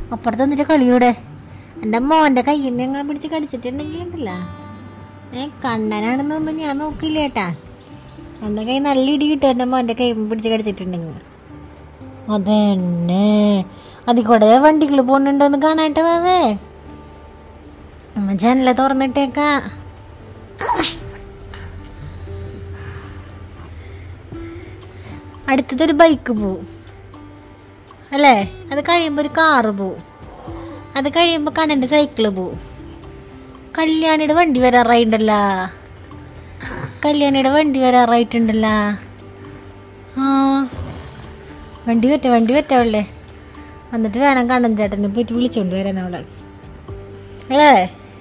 അപ്പുറത്ത് വന്നിട്ട് കളിയൂടെ എൻ്റെ മോൻ്റെ കയ്യിൽ നിന്ന് ഞങ്ങൾ പിടിച്ച് കടിച്ചിട്ടുണ്ടെങ്കിൽ ഉണ്ടല്ല ഏ കണ്ണനാണെന്നൊന്നും ഞാൻ നോക്കില്ല ഏട്ടാ എൻ്റെ കൈ നല്ല ഇടി കിട്ടും എൻ്റെ മോൻ്റെ കൈ പിടിച്ച് കടിച്ചിട്ടുണ്ടെങ്കിൽ അതന്നെ അതിൽ കൂടെ വണ്ടികൾ പോകുന്നുണ്ടോന്ന് കാണാട്ടെ വാവേ അമ്മ ജനല തുറന്നിട്ടേക്കാ അടുത്തതൊരു ബൈക്ക് പോവും അല്ലേ അത് കഴിയുമ്പോൾ ഒരു കാറ് പോവും അത് കഴിയുമ്പോൾ കണ്ണൻ്റെ സൈക്കിള് പോവും കല്യാണിയുടെ വണ്ടി വരാറായിട്ടുണ്ടല്ലോ കല്യാണിയുടെ വണ്ടി വരാറായിട്ടുണ്ടല്ലോ ആ വണ്ടി പറ്റ വണ്ടി പറ്റാവല്ലേ എന്നിട്ട് വേണം കണ്ണൻ ചേട്ടനെ പോയിട്ട് വിളിച്ചോണ്ട് വരാൻ അവളെ അല്ലേ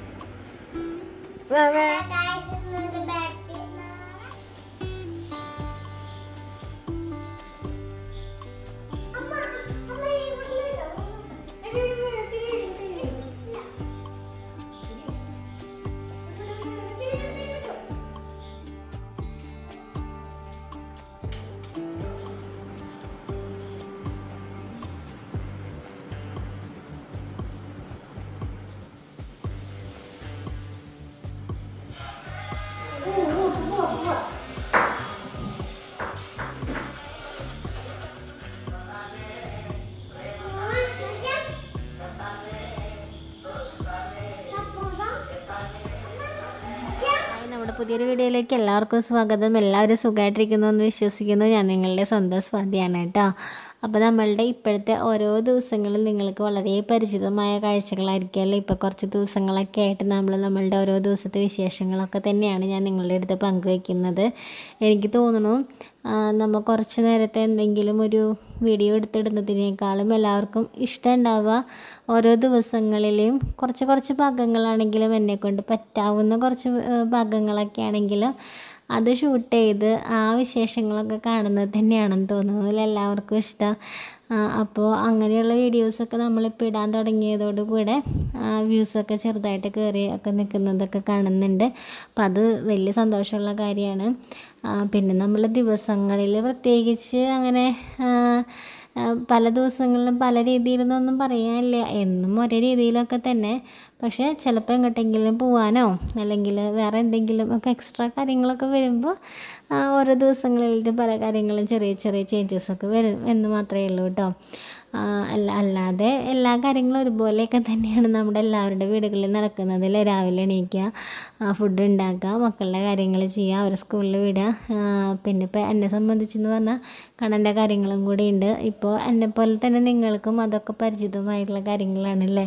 ഹായ്, നമ്മുടെ പുതിയൊരു വീഡിയോയിലേക്ക് എല്ലാവർക്കും സ്വാഗതം എല്ലാവരും സുഖമായിട്ടിരിക്കുന്നു എന്ന് വിശ്വസിക്കുന്നു ഞാൻ നിങ്ങളുടെ സ്വന്തം സ്വാതിയാണ് കേട്ടോ അപ്പോൾ നമ്മളുടെ ഇപ്പോഴത്തെ ഓരോ ദിവസങ്ങളും നിങ്ങൾക്ക് വളരെ പരിചിതമായ കാഴ്ചകളായിരിക്കുമല്ലോ ഇപ്പോൾ കുറച്ച് ദിവസങ്ങളൊക്കെ ആയിട്ട് നമ്മൾ നമ്മളുടെ ഓരോ ദിവസത്തെ വിശേഷങ്ങളൊക്കെ തന്നെയാണ് ഞാൻ നിങ്ങളുടെ അടുത്ത് പങ്കുവയ്ക്കുന്നത് എനിക്ക് തോന്നുന്നു ആ, നമ്മൾ കുറച്ച് നേരത്തെ എന്തെങ്കിലും ഒരു വീഡിയോ എടുത്തിടുന്നതിനേക്കാളും എല്ലാവർക്കും ഇഷ്ടം ഉണ്ടാവുക ഓരോ ദിവസങ്ങളിലെയും കുറച്ച് കുറച്ച് ഭാഗങ്ങളാണെങ്കിലും എന്നെക്കൊണ്ട് പറ്റാവുന്ന കുറച്ച് ഏഹ്, ഭാഗങ്ങളൊക്കെ ആണെങ്കിലും അത് ഷൂട്ട് ചെയ്ത് ആ വിശേഷങ്ങളൊക്കെ കാണുന്നത് തന്നെയാണെന്ന് തോന്നുന്നു അതിൽ എല്ലാവർക്കും ഇഷ്ടം അപ്പോൾ അങ്ങനെയുള്ള വീഡിയോസൊക്കെ നമ്മളിപ്പോൾ ഇടാൻ തുടങ്ങിയതോടുകൂടെ വ്യൂസൊക്കെ ചെറുതായിട്ട് കയറി ഒക്കെ നിൽക്കുന്നതൊക്കെ കാണുന്നുണ്ട് അപ്പോൾ അത് വലിയ സന്തോഷമുള്ള കാര്യമാണ് ആ, പിന്നെ നമ്മൾ ദിവസങ്ങളിൽ പ്രത്യേകിച്ച് അങ്ങനെ ആ, ആ, പല ദിവസങ്ങളിലും പല രീതിയിലൊന്നും പറയാനില്ല എന്നും ഒരേ രീതിയിലൊക്കെ തന്നെ പക്ഷേ ചിലപ്പോൾ എങ്ങോട്ടെങ്കിലും പോവാനോ അല്ലെങ്കിൽ വേറെ എന്തെങ്കിലും ഒക്കെ എക്സ്ട്രാ കാര്യങ്ങളൊക്കെ വരുമ്പോൾ ആ, ഓരോ ദിവസങ്ങളിലും പല കാര്യങ്ങളും ചെറിയ ചെറിയ ചേഞ്ചസ് ഒക്കെ വരും എന്ന് മാത്രമേ ഉള്ളൂ കേട്ടോ ആ, അല്ല അല്ലാതെ എല്ലാ കാര്യങ്ങളും ഒരുപോലെയൊക്കെ തന്നെയാണ് നമ്മുടെ എല്ലാവരുടെ വീടുകളിൽ നടക്കുന്നത് അല്ലേ രാവിലെ എണീക്കുക ഫുഡ് ഉണ്ടാക്കുക മക്കളുടെ കാര്യങ്ങൾ ചെയ്യുക അവരെ സ്കൂളിൽ വിടുക ആ, പിന്നെ ഇപ്പോൾ എന്നെ സംബന്ധിച്ചെന്ന് പറഞ്ഞാൽ കണ്ണൻ്റെ കാര്യങ്ങളും കൂടി ഉണ്ട് ഇപ്പോൾ എന്നെ പോലെ തന്നെ നിങ്ങൾക്കും അതൊക്കെ പരിചിതമായിട്ടുള്ള കാര്യങ്ങളാണല്ലേ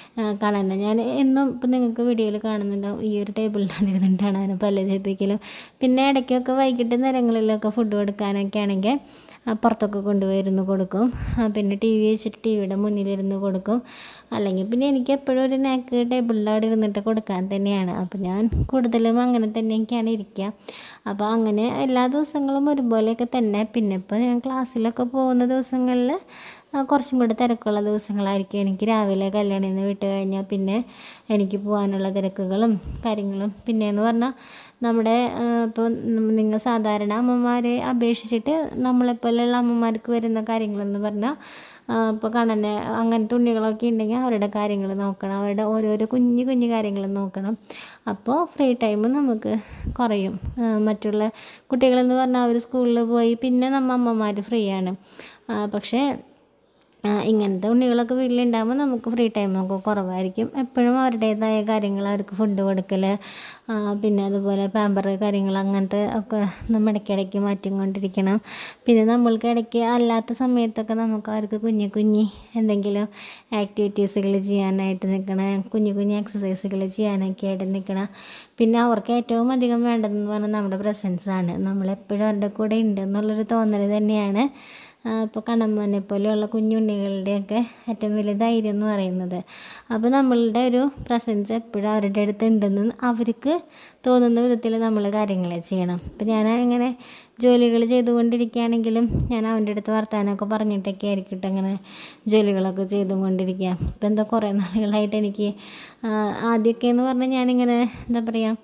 കാണാൻ ഞാൻ എന്നും ഇപ്പം നിങ്ങൾക്ക് വീഡിയോയിൽ കാണുന്നുണ്ടാവും ഈ ഒരു ടേബിളിലാണ് ഇരുന്നിട്ടാണ് അവനെ പല്ല് തേപ്പിക്കലും പിന്നെ ഇടയ്ക്കൊക്കെ വൈകിട്ട് നേരങ്ങളിലൊക്കെ ഫുഡ് കൊടുക്കാനൊക്കെ ആണെങ്കിൽ ആ, പുറത്തൊക്കെ കൊണ്ടുപോയിരുന്നു കൊടുക്കും ആ, പിന്നെ ടി വി വെച്ചിട്ട് ടി വിയുടെ മുന്നിലിരുന്ന് കൊടുക്കും അല്ലെങ്കിൽ പിന്നെ എനിക്ക് എപ്പോഴും ഒരു നാക്ക് ടേബിളിൻ്റെ അവിടെ ഇരുന്നിട്ട് കൊടുക്കാൻ തന്നെയാണ് അപ്പോൾ ഞാൻ കൂടുതലും അങ്ങനെ തന്നെയൊക്കെയാണ് ഇരിക്കുക അപ്പോൾ അങ്ങനെ എല്ലാ ദിവസങ്ങളും ഒരുപോലെയൊക്കെ തന്നെ പിന്നെ ഇപ്പോൾ ഞാൻ ക്ലാസ്സിലൊക്കെ പോകുന്ന ദിവസങ്ങളിൽ ആ, കുറച്ചും കൂടി തിരക്കുള്ള ദിവസങ്ങളായിരിക്കും എനിക്ക് രാവിലെ കല്യാണം നിന്ന് വിട്ട് കഴിഞ്ഞാൽ പിന്നെ എനിക്ക് പോകാനുള്ള തിരക്കുകളും കാര്യങ്ങളും പിന്നെ എന്ന് പറഞ്ഞാൽ നമ്മുടെ ആ, ഇപ്പോൾ നിങ്ങൾ സാധാരണ അമ്മമാരെ അപേക്ഷിച്ചിട്ട് നമ്മളെപ്പോലെയുള്ള അമ്മമാർക്ക് വരുന്ന കാര്യങ്ങളെന്ന് പറഞ്ഞാൽ ഇപ്പോൾ കണ്ണന് അങ്ങനത്തെ ഉണ്ണികളൊക്കെ ഉണ്ടെങ്കിൽ അവരുടെ കാര്യങ്ങൾ നോക്കണം അവരുടെ ഓരോരോ കുഞ്ഞു കുഞ്ഞു കാര്യങ്ങൾ നോക്കണം അപ്പോൾ ഫ്രീ ടൈം നമുക്ക് കുറയും ആ, മറ്റുള്ള കുട്ടികളെന്ന് പറഞ്ഞാൽ അവർ സ്കൂളിൽ പോയി പിന്നെ നമ്മ അമ്മമാർ ഫ്രീ ആണ് ആ, പക്ഷേ ആ, ഇങ്ങനത്തെ ഉണ്ണികളൊക്കെ വീട്ടിലുണ്ടാകുമ്പോൾ നമുക്ക് ഫ്രീ ടൈമൊക്കെ കുറവായിരിക്കും എപ്പോഴും അവരുടേതായ കാര്യങ്ങൾ അവർക്ക് ഫുഡ് കൊടുക്കൽ ആ, പിന്നെ അതുപോലെ പാമ്പർ കാര്യങ്ങൾ അങ്ങനത്തെ ഒക്കെ നമ്മൾ ഇടയ്ക്കിടയ്ക്ക് മാറ്റിക്കൊണ്ടിരിക്കണം പിന്നെ നമ്മൾക്ക് ഇടയ്ക്ക് അല്ലാത്ത സമയത്തൊക്കെ നമുക്ക് അവർക്ക് കുഞ്ഞു കുഞ്ഞി എന്തെങ്കിലും ആക്ടിവിറ്റീസുകൾ ചെയ്യാനായിട്ട് നിൽക്കണം കുഞ്ഞു കുഞ്ഞു എക്സസൈസുകൾ ചെയ്യാനൊക്കെ ആയിട്ട് നിൽക്കണം പിന്നെ അവർക്ക് ഏറ്റവും അധികം വേണ്ടതെന്ന് പറഞ്ഞാൽ നമ്മുടെ പ്രസൻസാണ് നമ്മളെപ്പോഴും അവരുടെ കൂടെ ഉണ്ട് എന്നുള്ളൊരു തോന്നൽ തന്നെയാണ് ഇപ്പോൾ കണ്ണമ്മനെ പോലെയുള്ള കുഞ്ഞുണ്ണികളുടെയൊക്കെ ഏറ്റവും വലിയ ധൈര്യം എന്ന് പറയുന്നത് അപ്പോൾ നമ്മളുടെ ഒരു പ്രസൻസ് എപ്പോഴും അവരുടെ അടുത്ത് ഉണ്ടെന്ന് അവർക്ക് തോന്നുന്ന വിധത്തിൽ നമ്മൾ കാര്യങ്ങൾ ചെയ്യണം ഇപ്പം ഞാൻ ഇങ്ങനെ ജോലികൾ ചെയ്തുകൊണ്ടിരിക്കുകയാണെങ്കിലും ഞാൻ അവൻ്റെ അടുത്ത് വർത്താനമൊക്കെ പറഞ്ഞിട്ടൊക്കെ ആയിരിക്കും കേട്ടോ അങ്ങനെ ജോലികളൊക്കെ ചെയ്തുകൊണ്ടിരിക്കുക ഇപ്പം എന്താ കുറേ നാളുകളായിട്ട് എനിക്ക് ആ, ആദ്യമൊക്കെ എന്ന് പറഞ്ഞാൽ ഞാനിങ്ങനെ എന്താ പറയുക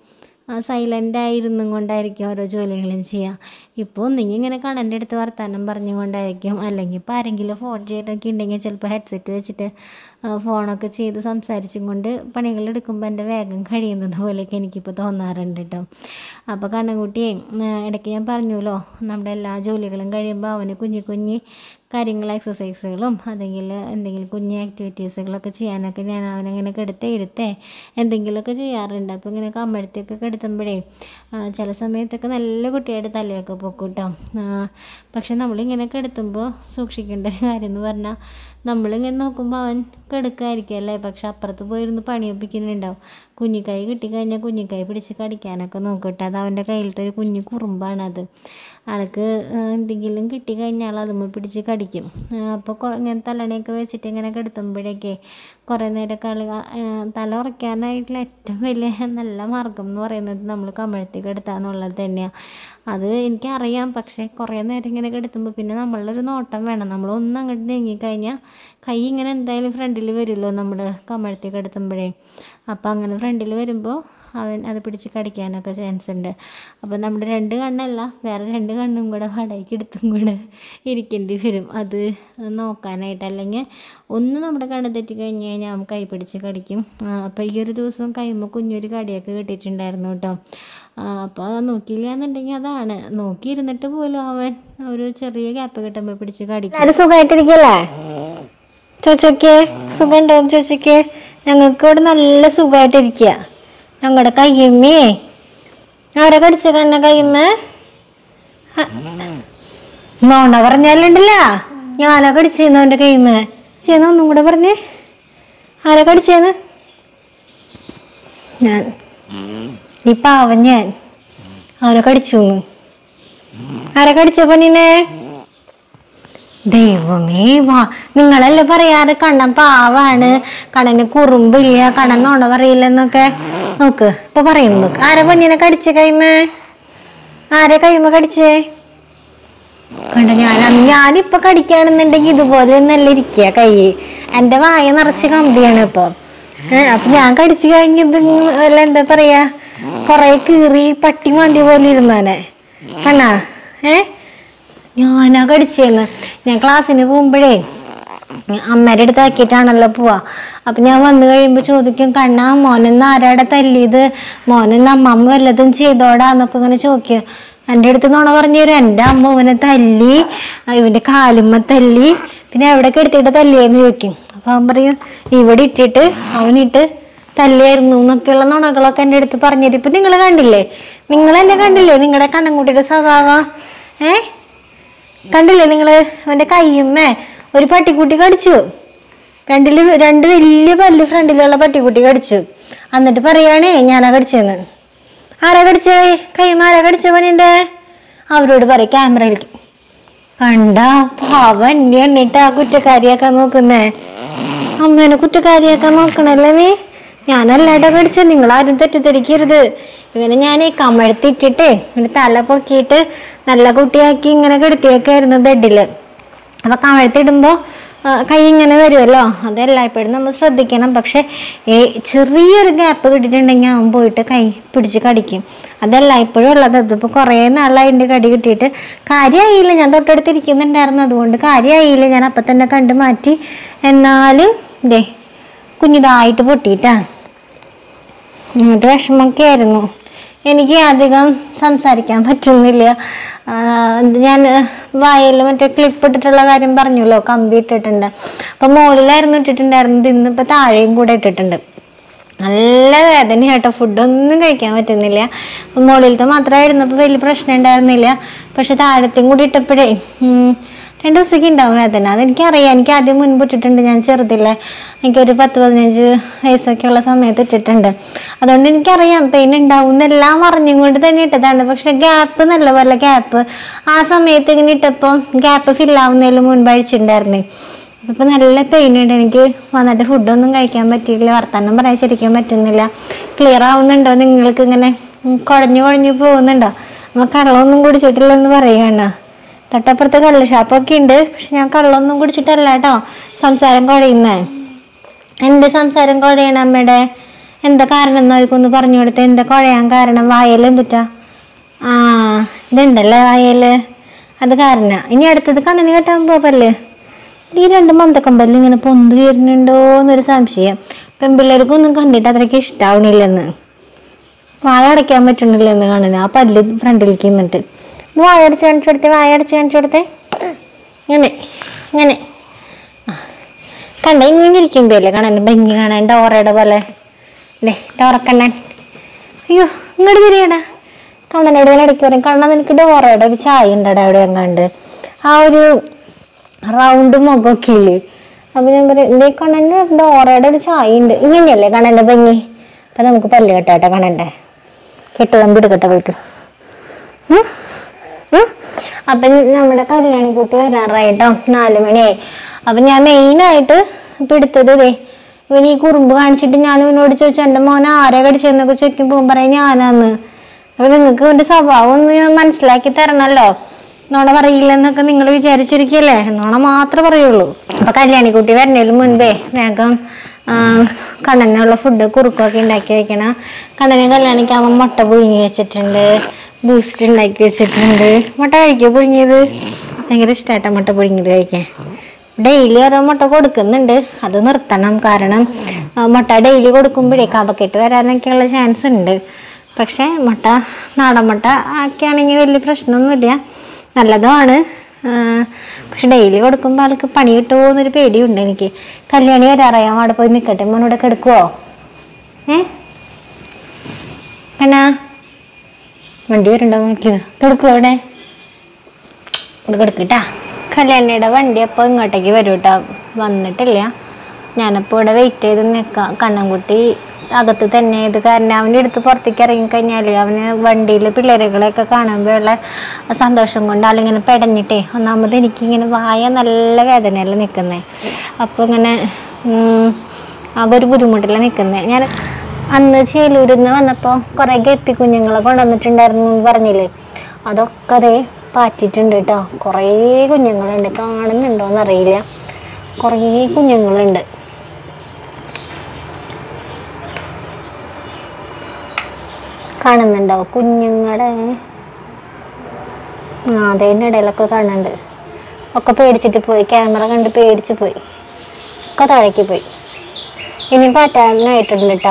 സൈലൻ്റ് ആയിരുന്നും കൊണ്ടായിരിക്കും ഓരോ ജോലികളും ചെയ്യുക ഇപ്പോൾ ഒന്നെങ്കിൽ ഇങ്ങനെ കണ്ണൻ്റെ അടുത്ത് വർത്താനം പറഞ്ഞുകൊണ്ടായിരിക്കും അല്ലെങ്കിൽ ഇപ്പോൾ ആരെങ്കിലും ഫോൺ ചെയ്തൊക്കെ ഉണ്ടെങ്കിൽ ചിലപ്പോൾ ഹെഡ്സെറ്റ് വെച്ചിട്ട് ആ, ഫോണൊക്കെ ചെയ്ത് സംസാരിച്ചും കൊണ്ട് പണികൾ എടുക്കുമ്പോൾ എൻ്റെ വേഗം കഴിയുന്നത് പോലെയൊക്കെ എനിക്കിപ്പോൾ തോന്നാറുണ്ട് കേട്ടോ അപ്പോൾ കണ്ണൻകുട്ടിയെ ആ, ഇടയ്ക്ക് ഞാൻ പറഞ്ഞല്ലോ നമ്മുടെ എല്ലാ ജോലികളും കഴിയുമ്പോൾ അവന് കുഞ്ഞു കുഞ്ഞി കാര്യങ്ങൾ എക്സസൈസുകളും അല്ലെങ്കിൽ എന്തെങ്കിലും കുഞ്ഞ് ആക്ടിവിറ്റീസുകളൊക്കെ ചെയ്യാനൊക്കെ ഞാൻ അവനങ്ങനെ കെടുത്തേ ഇരുത്തേ എന്തെങ്കിലുമൊക്കെ ചെയ്യാറുണ്ട് അപ്പോൾ ഇങ്ങനെ കമ്മഴത്തൊക്കെ കെടുത്തുമ്പോഴേ ആ, ചില സമയത്തൊക്കെ നല്ല കുട്ടിയായിട്ട് തലയൊക്കെ പൊക്കും കേട്ടോ പക്ഷെ നമ്മളിങ്ങനെ കെടുത്തുമ്പോൾ സൂക്ഷിക്കേണ്ട ഒരു കാര്യം എന്ന് പറഞ്ഞാൽ നമ്മളിങ്ങനെ നോക്കുമ്പോൾ അവൻ കിടക്കായിരിക്കും അല്ലേ പക്ഷെ അപ്പുറത്ത് പോയിരുന്ന് പണിയൊപ്പിക്കുന്നുണ്ടാവും കുഞ്ഞിക്കൈ കിട്ടിക്കഴിഞ്ഞാൽ കുഞ്ഞിക്കൈ പിടിച്ച് കടിക്കാനൊക്കെ നോക്കട്ടെ അത് അവൻ്റെ കയ്യിലത്തെ ഒരു കുഞ്ഞു കുറുമ്പാണത് ആൾക്ക് ആ, എന്തെങ്കിലും കിട്ടിക്കഴിഞ്ഞാൽ അതുമ്മ പിടിച്ച് കടിക്കും അപ്പോൾ ഇങ്ങനെ തലണയൊക്കെ വെച്ചിട്ട് ഇങ്ങനെ കിടത്തുമ്പോഴേക്കേ കുറേ നേരം കളി ആ, തല ഉറയ്ക്കാനായിട്ടുള്ള ഏറ്റവും വലിയ നല്ല മാർഗം എന്ന് പറയുന്നത് നമ്മൾ കമഴ്ത്തി കിടത്താന്നുള്ളത് തന്നെയാണ് അത് എനിക്കറിയാം പക്ഷേ കുറേ നേരം ഇങ്ങനെ കിടത്തുമ്പോൾ പിന്നെ നമ്മളൊരു നോട്ടം വേണം നമ്മളൊന്ന് അങ്ങോട്ട് നീങ്ങിക്കഴിഞ്ഞാൽ കൈ ഇങ്ങനെ എന്തായാലും ഫ്രണ്ടിൽ വരുമല്ലോ നമ്മൾ കമഴ്ത്തി കിടത്തുമ്പോഴേ അപ്പോൾ അങ്ങനെ ഫ്രണ്ടിൽ വരുമ്പോൾ അവൻ അത് പിടിച്ച് കടിക്കാനൊക്കെ ചാൻസ് ഉണ്ട് അപ്പോൾ നമ്മുടെ രണ്ട് കണ്ണല്ല വേറെ രണ്ട് കണ്ണും കൂടെ വാടകയ്ക്ക് എടുത്തും കൂടെ ഇരിക്കേണ്ടി വരും അത് നോക്കാനായിട്ട് അല്ലെങ്കിൽ ഒന്ന് നമ്മുടെ കണ്ണ് തെറ്റി കഴിഞ്ഞ് കഴിഞ്ഞാൽ അവൻ കൈ പിടിച്ച് കടിക്കും ആ, അപ്പോൾ ഈ ഒരു ദിവസം കൈമ്പോൾ കുഞ്ഞൊരു കടിയൊക്കെ കിട്ടിയിട്ടുണ്ടായിരുന്നു കേട്ടോ ആ, അപ്പോൾ നോക്കിയില്ല എന്നുണ്ടെങ്കിൽ അതാണ് നോക്കിയിരുന്നിട്ട് പോലും അവൻ ഒരു ചെറിയ ഗ്യാപ്പ് കിട്ടുമ്പോൾ പിടിച്ച് കടിക്കും എല്ലാരും സുഖമായിട്ടിരിക്കല്ലേ ചോച്ചോക്കെ സുഖമുണ്ടോ ചോച്ചോക്കെ ഞങ്ങൾക്ക് ഇവിടെ നല്ല സുഖമായിട്ടിരിക്കുക ഞങ്ങളുടെ കയ്യമ്മേ ആരെ കടിച്ച കണ്ണ കയ്യമ്മ നോണ്ട പറഞ്ഞാലുണ്ടല്ല ഞാനാ കടിച്ചേന്ന് അവൻ്റെ കയ്യമ്മ ചെയ്യുന്ന ഒന്നും കൂടെ പറഞ്ഞേ ആരെ കടിച്ചേന്ന് ഞാൻ ഈ പാവം ഞാൻ അവനെ കടിച്ചു ആരെ കടിച്ച പനിനെ ദൈവമേ വാ നിങ്ങളല്ലേ പറയാറ് കണ്ണൻ പാവാണ് കണ്ണന് കുറുമ്പില്ല കണ്ണൻ നോണ പറയില്ലെന്നൊക്കെ നോക്ക് ഇപ്പൊ പറയുന്നു നോക്ക് ആരെ പൊന്നിനെ കടിച്ചേ കൈമേ ആരെ കൈമ കടിച്ചേ കണ്ട ഞാൻ അന്ന് ഞാനിപ്പൊ കടിക്കുകയാണെന്നുണ്ടെങ്കിൽ ഇതുപോലെ ഒന്നല്ല ഇരിക്കുക കൈ എന്റെ വായ നിറച്ച് കമ്പിയാണ് ഇപ്പൊ ഏ, അപ്പൊ ഞാൻ കടിച്ചു കഴിഞ്ഞത് വല്ല എന്താ പറയാ കൊറേ കീറി പട്ടി മാന്തി പോലെ ഇരുന്നാനെ കണ്ണാ ഏ ഞാനാ കടിച്ചേന്ന് ഞാൻ ക്ലാസ്സിന് പോകുമ്പോഴേ അമ്മയുടെ അടുത്ത് ആക്കിയിട്ടാണല്ലോ പോവാ അപ്പൊ ഞാൻ വന്നു കഴിയുമ്പോ ചോദിക്കും കണ്ണാ മോനെന്ന് ആരാടെ തല്ലിയത് മോനെന്ന് അമ്മമ്മ വല്ലതും ചെയ്തോടാന്നൊക്കെ ഇങ്ങനെ ചോദിക്കും എൻ്റെ അടുത്ത് നോണ പറഞ്ഞു തരും എൻ്റെ അമ്മ ഇവനെ തല്ലി ആ, ഇവന്റെ കാലുമ്മ തല്ലി പിന്നെ എവിടെയൊക്കെ എടുത്തിട്ട് തല്ലിയെന്ന് ചോദിക്കും അപ്പൊ അവൻ പറയും ഇവിടെ ഇട്ടിട്ട് അവനിട്ട് തല്ലിയായിരുന്നു എന്നൊക്കെയുള്ള നുണകളൊക്കെ എൻ്റെ അടുത്ത് പറഞ്ഞിട്ട് ഇപ്പൊ നിങ്ങൾ കണ്ടില്ലേ നിങ്ങൾ എന്നെ കണ്ടില്ലേ നിങ്ങളുടെ കണ്ണൻകുട്ടിയുടെ സ്വഭാവം ഏ കണ്ടില്ലേ നിങ്ങള് അവന്റെ കയ്യുമ്മേ ഒരു പട്ടിക്കുട്ടി കടിച്ചു രണ്ടില് രണ്ട് വലിയ പല്ല് ഫ്രണ്ടിലുള്ള പട്ടിക്കുട്ടി കടിച്ചു എന്നിട്ട് പറയാണേ ഞാനാ കടിച്ചെന്ന് ആരാ കടിച്ചേ കയ്യുമ്മ ആരാ കടിച്ച പണിണ്ട് അവരോട് പറയും ക്യാമറയിലേക്ക് കണ്ട പാവൻ എന്നെ എണ്ണിട്ട് ആ കുറ്റക്കാരിയാക്കാൻ നോക്കുന്നേ അമ്മേനെ കുറ്റക്കാരിയാക്കാൻ നോക്കണല്ലേ നീ ഞാനല്ലാട്ടോ കടിച്ച നിങ്ങൾ ആരും തെറ്റിദ്ധരിക്കരുത് ഇവനെ ഞാൻ കമഴ്ത്തിട്ടിട്ടേ ഇവന് തല പൊക്കിയിട്ട് നല്ല കുട്ടിയാക്കി ഇങ്ങനെ കിടത്തിയൊക്കെയായിരുന്നു ബെഡിൽ അപ്പൊ കമഴ്ത്തിടുമ്പോ ആ, കൈ ഇങ്ങനെ വരുമല്ലോ അതെല്ലായ്പ്പോഴും നമ്മൾ ശ്രദ്ധിക്കണം പക്ഷെ ഈ ചെറിയൊരു ഗ്യാപ്പ് കിട്ടിയിട്ടുണ്ടെങ്കിൽ അവൻ പോയിട്ട് കൈ പിടിച്ച് കടിക്കും അതെല്ലായ്പ്പോഴും ഉള്ളത് ഇതിപ്പോൾ കുറേ നാളായി എൻ്റെ കടി കിട്ടിയിട്ട് കാര്യമായില്ല ഞാൻ തൊട്ടടുത്ത് ഇരിക്കുന്നുണ്ടായിരുന്നു അതുകൊണ്ട് കാര്യമായില്ല ഞാൻ അപ്പം തന്നെ കണ്ട് മാറ്റി എന്നാലും ദേ കുഞ്ഞിതായിട്ട് പൊട്ടിയിട്ടാ എന്നിട്ട് വിഷമമൊക്കെ ആയിരുന്നു എനിക്ക് അധികം സംസാരിക്കാൻ പറ്റുന്നില്ല ആ, ഞാൻ വായിൽ മറ്റേ ക്ലിപ്പ് ഇട്ടിട്ടുള്ള കാര്യം പറഞ്ഞല്ലോ കമ്പി ഇട്ടിട്ടുണ്ട് അപ്പം മുകളിലായിരുന്നു ഇട്ടിട്ടുണ്ടായിരുന്നത് ഇന്നിപ്പോൾ താഴെയും കൂടെ ഇട്ടിട്ടുണ്ട് നല്ല വേദനയാട്ടോ ഫുഡൊന്നും കഴിക്കാൻ പറ്റുന്നില്ല അപ്പം മുകളിലത്തെ മാത്രമായിരുന്നപ്പോൾ വലിയ പ്രശ്നം ഉണ്ടായിരുന്നില്ല പക്ഷെ താഴത്തെയും കൂടി ഇട്ടപ്പോഴേ ഉം, രണ്ട് ദിവസത്തേക്ക് ഉണ്ടാവും വേദന അതെനിക്കറിയാം എനിക്ക് ആദ്യം മുൻപ് ഇട്ടിട്ടുണ്ട് ഞാൻ ചെറുതില്ലേ എനിക്കൊരു പത്ത് പതിനഞ്ച് വയസ്സൊക്കെ ഉള്ള സമയത്ത് ഇട്ടിട്ടുണ്ട് അതുകൊണ്ട് എനിക്കറിയാം പെയിൻ ഉണ്ടാവും എന്നെല്ലാം അറിഞ്ഞും കൊണ്ട് തന്നെ ഇട്ടതാണ് പക്ഷെ ഗ്യാപ്പ് നല്ല പോലെ ഗ്യാപ്പ് ആ സമയത്ത് ഇങ്ങനെ ഇട്ടപ്പോൾ ഗ്യാപ്പ് ഫില്ലാവുന്നതിന് മുൻപ് അഴിച്ചിട്ടുണ്ടായിരുന്നേ അപ്പൊ നല്ല പെയിൻ ഉണ്ട് എനിക്ക് വന്നിട്ട് ഫുഡൊന്നും കഴിക്കാൻ പറ്റിയില്ല വർത്തമാനം പറയാൻ ശരിക്കും പറ്റുന്നില്ല ക്ലിയർ ആവുന്നുണ്ടോ നിങ്ങൾക്ക് ഇങ്ങനെ ഉം, കുഴഞ്ഞു കുഴഞ്ഞു പോകുന്നുണ്ടോ നമ്മ കള്ളൊന്നും കുടിച്ചിട്ടില്ലെന്ന് പറയുകയാണ് തൊട്ടപ്പുറത്ത് കള്ള് ഷാപ്പൊക്കെ ഉണ്ട് പക്ഷെ ഞാൻ കള്ളൊന്നും കുടിച്ചിട്ടല്ല കേട്ടോ സംസാരം കുഴയുന്നേ എന്ത് സംസാരം കുഴയണം അമ്മയുടെ എന്താ കാരണം എന്ന് അവർക്കൊന്ന് പറഞ്ഞു കൊടുത്ത് എന്താ കുഴയാൻ കാരണം വായൽ എന്തുട്ടാ ആ ഇതുണ്ടല്ലേ വായല് അത് കാരണം ഇനി അടുത്തത് കണ്ണന് കെട്ടാൻ പോകല്ലേ ഈ രണ്ട് മന്ദക്കമ്പല്ല് ഇങ്ങനെ പൊന്ത് വരുന്നുണ്ടോ എന്നൊരു സംശയം പെൺപിള്ളേർക്കൊന്നും കണ്ടിട്ട് അത്രയ്ക്ക് ഇഷ്ടാവണില്ലെന്ന് വായ അടയ്ക്കാൻ പറ്റണില്ലെന്ന് കാണുന്നത് ആ പല്ല് ഫ്രണ്ടിലേക്ക് നിന്നിട്ട് ഇത് വായ അടച്ച് കാണിച്ചു കൊടുത്തേ വായ അടച്ച് കാണിച്ചു കൊടുത്തേ ഇങ്ങനെ ഇങ്ങനെ ആ. കണ്ട ഇങ്ങനെ ഇരിക്കുമ്പോഴല്ലേ കാണാൻ ഭംഗി കാണാൻ ഡോറയുടെ പോലെ അല്ലേ ഡോറക്കണ്ണൻ അയ്യോ ഇങ്ങോട്ട് തിരിയടാ കണ്ണനോട് ഞാൻ ഇടയ്ക്ക് പറയും കണ്ണൻ നിനക്ക് ഡോറയുടെ ഒരു ചായ ഉണ്ടടാ അവിടെ എങ്ങാണ്ട് ആ ഒരു റൗണ്ട് മുഖമൊക്കെ ഇല്ലേ അപ്പൊ ഞാൻ പറയും ഇതേ കണ്ണൻ്റെ ഡോറയുടെ ഒരു ചായ ഉണ്ട് ഇങ്ങനെയല്ലേ കണ്ണൻ്റെ ഭംഗി അപ്പൊ നമുക്ക് പല്ല് കെട്ടാട്ടെ കണ്ണൻ്റെ കെട്ട് കമ്പി എടുക്കട്ടെ പോയിട്ട് ഉം? ഉം? അപ്പൊ നമ്മുടെ കല്യാണി കുട്ടി വരാറായിട്ടോ നാല് മണിയായി അപ്പൊ ഞാൻ മെയിനായിട്ട് ഇപ്പൊ എടുത്തത് ഇതേ ഇവൻ ഈ കുറുമ്പ് കാണിച്ചിട്ട് ഞാൻ ഇവനോട് ചോദിച്ചു എൻ്റെ മോൻ ആരെ കടിച്ചെന്നൊക്കെ ചോദിക്കുമ്പോൾ പറയും ഞാനാന്ന് അപ്പൊ നിങ്ങൾക്ക് ഇവന്റെ സ്വഭാവം ഒന്ന് ഞാൻ മനസ്സിലാക്കി തരണല്ലോ നോണ പറയില്ലെന്നൊക്കെ നിങ്ങൾ വിചാരിച്ചിരിക്കല്ലേ നോണ മാത്രമേ പറയുള്ളൂ അപ്പൊ കല്യാണിക്കുട്ടി വരുന്നതിന് മുൻപേ വേഗം ആ, കണ്ണനുള്ള ഫുഡ് കുറുക്കൊക്കെ ഉണ്ടാക്കി വെക്കണം കണ്ണനെ കല്യാണിക്കാകുമ്പോൾ മുട്ട പുഴുങ്ങി വെച്ചിട്ടുണ്ട് ബൂസ്റ്റ് ഉണ്ടാക്കി വെച്ചിട്ടുണ്ട് മുട്ട കഴിക്കുക പുഴുങ്ങിയത് ഭയങ്കര ഇഷ്ടമായിട്ടാ മുട്ട പുഴുങ്ങിയത് കഴിക്കാൻ ഡെയിലി ഓരോ മുട്ട കൊടുക്കുന്നുണ്ട് അത് നിർത്തണം കാരണം ആ, മുട്ട ഡെയിലി കൊടുക്കുമ്പോഴേ കപക്കെട്ട് വരാനൊക്കെയുള്ള ചാൻസ് ഉണ്ട് പക്ഷേ മുട്ട നാടൻ മുട്ട ആക്കിയാണെങ്കിൽ വലിയ പ്രശ്നമൊന്നുമില്ല നല്ലതുമാണ് ആ, പക്ഷെ ഡെയിലി കൊടുക്കുമ്പോൾ ആൾക്ക് പണി കിട്ടുമോ എന്നൊരു പേടിയുണ്ട് എനിക്ക് കല്യാണി വരാറായി അവിടെ പോയി നിൽക്കട്ടെ മോനോടെ കിടക്കുവോ ഏ എന്നാ വണ്ടി വരണ്ടോ നോക്കിയത് കിടക്കുവോ അവിടെ ഇവിടെ കിടക്കട്ടാ കല്യാണിയുടെ വണ്ടി അപ്പോൾ ഇങ്ങോട്ടേക്ക് വരും കേട്ടോ വന്നിട്ടില്ല ഞാനപ്പോൾ ഇവിടെ വെയിറ്റ് ചെയ്ത് നിൽക്കാം കണ്ണൻകുട്ടി അകത്ത് തന്നെ ഇത് കാരണം അവൻ്റെ അടുത്ത് പുറത്തേക്ക് ഇറങ്ങിക്കഴിഞ്ഞാൽ അവന് വണ്ടിയിൽ പിള്ളേരുകളെയൊക്കെ കാണുമ്പോഴുള്ള സന്തോഷം കൊണ്ട് ആളിങ്ങനെ പെടഞ്ഞിട്ടേ ഒന്നാമത് എനിക്കിങ്ങനെ വായ നല്ല വേദനയല്ല നിൽക്കുന്നത് അപ്പോൾ ഇങ്ങനെ ഉം, ആകെ ഒരു ബുദ്ധിമുട്ടില്ല നിൽക്കുന്നത് ഞാൻ അന്ന് ചേലൂരിൽ നിന്ന് വന്നപ്പോൾ കുറേ ഗപ്പി കുഞ്ഞുങ്ങളെ കൊണ്ടുവന്നിട്ടുണ്ടായിരുന്നു എന്ന് പറഞ്ഞില്ലേ അതൊക്കെ അതേ പാറ്റിട്ടുണ്ട് കേട്ടോ കുറേ കുഞ്ഞുങ്ങളുണ്ട് കാണുന്നുണ്ടോയെന്ന് അറിയില്ല കുറേ കുഞ്ഞുങ്ങളുണ്ട് കാണുന്നുണ്ടോ കുഞ്ഞുങ്ങളെ ആ അതേൻ്റെ ഇടയിലൊക്കെ കാണുന്നുണ്ട് ഒക്കെ പേടിച്ചിട്ട് പോയി ക്യാമറ കണ്ട് പേടിച്ച് പോയി ഒക്കെ താഴേക്ക് പോയി ഇനി പാറ്റാനായിട്ടുണ്ട് കേട്ടോ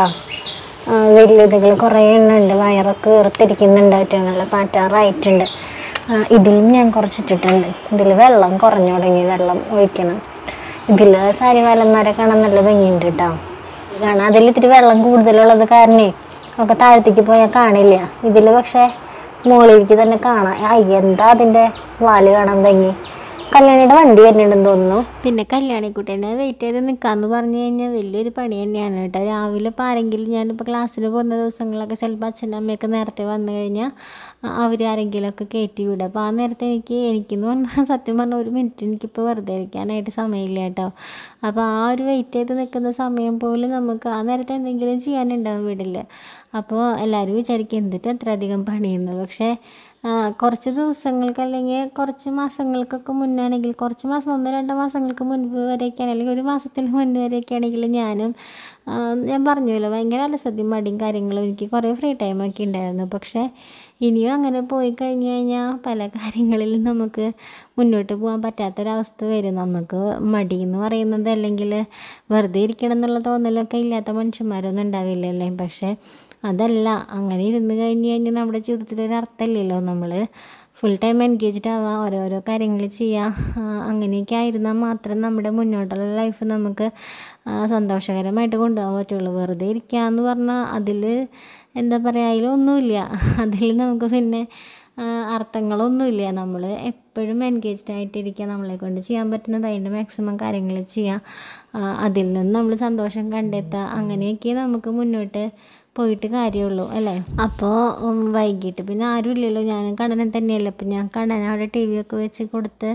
വലിയതുകൾ കുറേ എണ്ണം ഉണ്ട് വയറൊക്കെ വീർത്തിരിക്കുന്നുണ്ട് അറ്റങ്ങളിൽ പാറ്റാറായിട്ടുണ്ട് ആ, ഇതിലും ഞാൻ കുറച്ചിട്ടിട്ടുണ്ട് ഇതിൽ വെള്ളം കുറഞ്ഞു തുടങ്ങി വെള്ളം ഒഴിക്കണം ഇതിൽ സാരി വാലന്മാരെ കാണാൻ നല്ല ഭംഗിയുണ്ട് കേട്ടോ കാണാം അതിൽ ഇത്തിരി വെള്ളം കൂടുതലുള്ളത് കാരണേ ഒക്കെ താഴത്തേക്ക് പോയാൽ കാണില്ല ഇതിൽ പക്ഷേ മുകളിലേക്ക് തന്നെ കാണാം ആ എന്താ അതിൻ്റെ വാല് കാണാൻ ഭംഗി കല്യാണിയുടെ വണ്ടി വരുന്നുണ്ടെന്ന് തോന്നുന്നു പിന്നെ കല്യാണിക്കുട്ടീനെ വെയിറ്റ് ചെയ്ത് നിൽക്കാമെന്ന് പറഞ്ഞു കഴിഞ്ഞാൽ വലിയൊരു പണി തന്നെയാണ് കേട്ടോ രാവിലെ ഇപ്പോൾ ആരെങ്കിലും ഞാനിപ്പോൾ ക്ലാസ്സിൽ പോകുന്ന ദിവസങ്ങളിലൊക്കെ ചിലപ്പോൾ അച്ഛനും അമ്മയൊക്കെ നേരത്തെ വന്നു കഴിഞ്ഞാൽ അവർ ആരെങ്കിലുമൊക്കെ കയറ്റി വിടും അപ്പോൾ ആ നേരത്തെ എനിക്ക് എനിക്കെന്ന് പറഞ്ഞാൽ സത്യം പറഞ്ഞാൽ ഒരു മിനിറ്റ് എനിക്കിപ്പോൾ വെറുതെ ഇരിക്കാനായിട്ട് സമയമില്ല കേട്ടോ അപ്പോൾ ആ ഒരു വെയിറ്റ് ചെയ്ത് നിൽക്കുന്ന സമയം പോലും നമുക്ക് ആ നേരത്തെ എന്തെങ്കിലും ചെയ്യാനുണ്ടാവും വീട്ടിൽ അപ്പോൾ എല്ലാവരും വിചാരിക്കും എന്തിട്ട് അത്ര അധികം പണിയുന്നു പക്ഷേ ആ, കുറച്ച് ദിവസങ്ങൾക്ക് അല്ലെങ്കിൽ കുറച്ച് മാസങ്ങൾക്കൊക്കെ മുന്നാണെങ്കിൽ കുറച്ച് മാസം ഒന്ന് രണ്ട് മാസങ്ങൾക്ക് മുൻപ് വരെയൊക്കെ അല്ലെങ്കിൽ ഒരു മാസത്തിന് മുൻപ് വരെയൊക്കെ ആണെങ്കിൽ ഞാനും ആ, ഞാൻ പറഞ്ഞല്ലോ ഭയങ്കര അലസതയും മടിയും കാര്യങ്ങളും എനിക്ക് കുറേ ഫ്രീ ടൈമൊക്കെ ഉണ്ടായിരുന്നു പക്ഷേ ഇനിയും അങ്ങനെ പോയി കഴിഞ്ഞ് കഴിഞ്ഞാൽ പല കാര്യങ്ങളിലും നമുക്ക് മുന്നോട്ട് പോകാൻ പറ്റാത്തൊരവസ്ഥ വരും നമുക്ക് മടി എന്ന് പറയുന്നത് അല്ലെങ്കിൽ വെറുതെ ഇരിക്കണം എന്നുള്ള തോന്നലൊക്കെ ഇല്ലാത്ത മനുഷ്യന്മാരൊന്നും ഉണ്ടാവില്ലല്ലേ പക്ഷേ അതല്ല അങ്ങനെ ഇരുന്ന് കഴിഞ്ഞ് കഴിഞ്ഞാൽ നമ്മുടെ ജീവിതത്തിൽ ഒരു അർത്ഥമില്ലല്ലോ നമ്മൾ ഫുൾ ടൈം എൻഗേജ്ഡ് ആവാം ഓരോരോ കാര്യങ്ങൾ ചെയ്യാം ആ, അങ്ങനെയൊക്കെ ആയിരുന്നാൽ മാത്രം നമ്മുടെ മുന്നോട്ടുള്ള ലൈഫ് നമുക്ക് ആ, സന്തോഷകരമായിട്ട് കൊണ്ടുപോകാൻ പറ്റുള്ളൂ വെറുതെ ഇരിക്കുക എന്ന് പറഞ്ഞാൽ അതിൽ എന്താ പറയുക അതിലൊന്നുമില്ല അതിൽ നമുക്ക് പിന്നെ ആ, അർത്ഥങ്ങളൊന്നുമില്ല നമ്മൾ എപ്പോഴും എൻഗേജ്ഡ് ആയിട്ടിരിക്കുക നമ്മളെ കൊണ്ട് ചെയ്യാൻ പറ്റുന്നത് അതിൻ്റെ മാക്സിമം കാര്യങ്ങൾ ചെയ്യുക ആ, അതിൽ നിന്ന് നമ്മൾ സന്തോഷം കണ്ടെത്തുക അങ്ങനെയൊക്കെ നമുക്ക് മുന്നോട്ട് പോയിട്ട് കാര്യമുള്ളൂ അല്ലേ അപ്പോൾ വൈകിട്ട് പിന്നെ ആരും ഇല്ലല്ലോ ഞാനും കണ്ണനും തന്നെയല്ലേ അപ്പം ഞാൻ കണ്ണൻ അവിടെ ടി വി ഒക്കെ വെച്ച് കൊടുത്ത്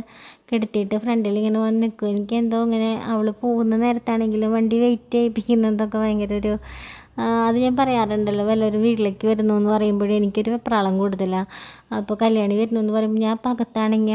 കിടത്തിയിട്ട് ഫ്രണ്ടിൽ ഇങ്ങനെ വന്ന് നിൽക്കും എനിക്ക് എന്തോ ഇങ്ങനെ അവൾ പോകുന്ന നേരത്താണെങ്കിലും വണ്ടി വെയിറ്റ് ചെയ്യിപ്പിക്കുന്നതൊക്കെ ഭയങ്കര ഒരു ആ, അത് ഞാൻ പറയാറുണ്ടല്ലോ വല്ലവരും വീട്ടിലേക്ക് വരുന്നു എന്ന് പറയുമ്പോഴേ എനിക്കൊരു വെപ്രാളം കൂടുതലാണ് അപ്പോൾ കല്യാണി വരുന്നു എന്ന് പറയുമ്പോൾ ഞാൻ പകത്താണെങ്കിൽ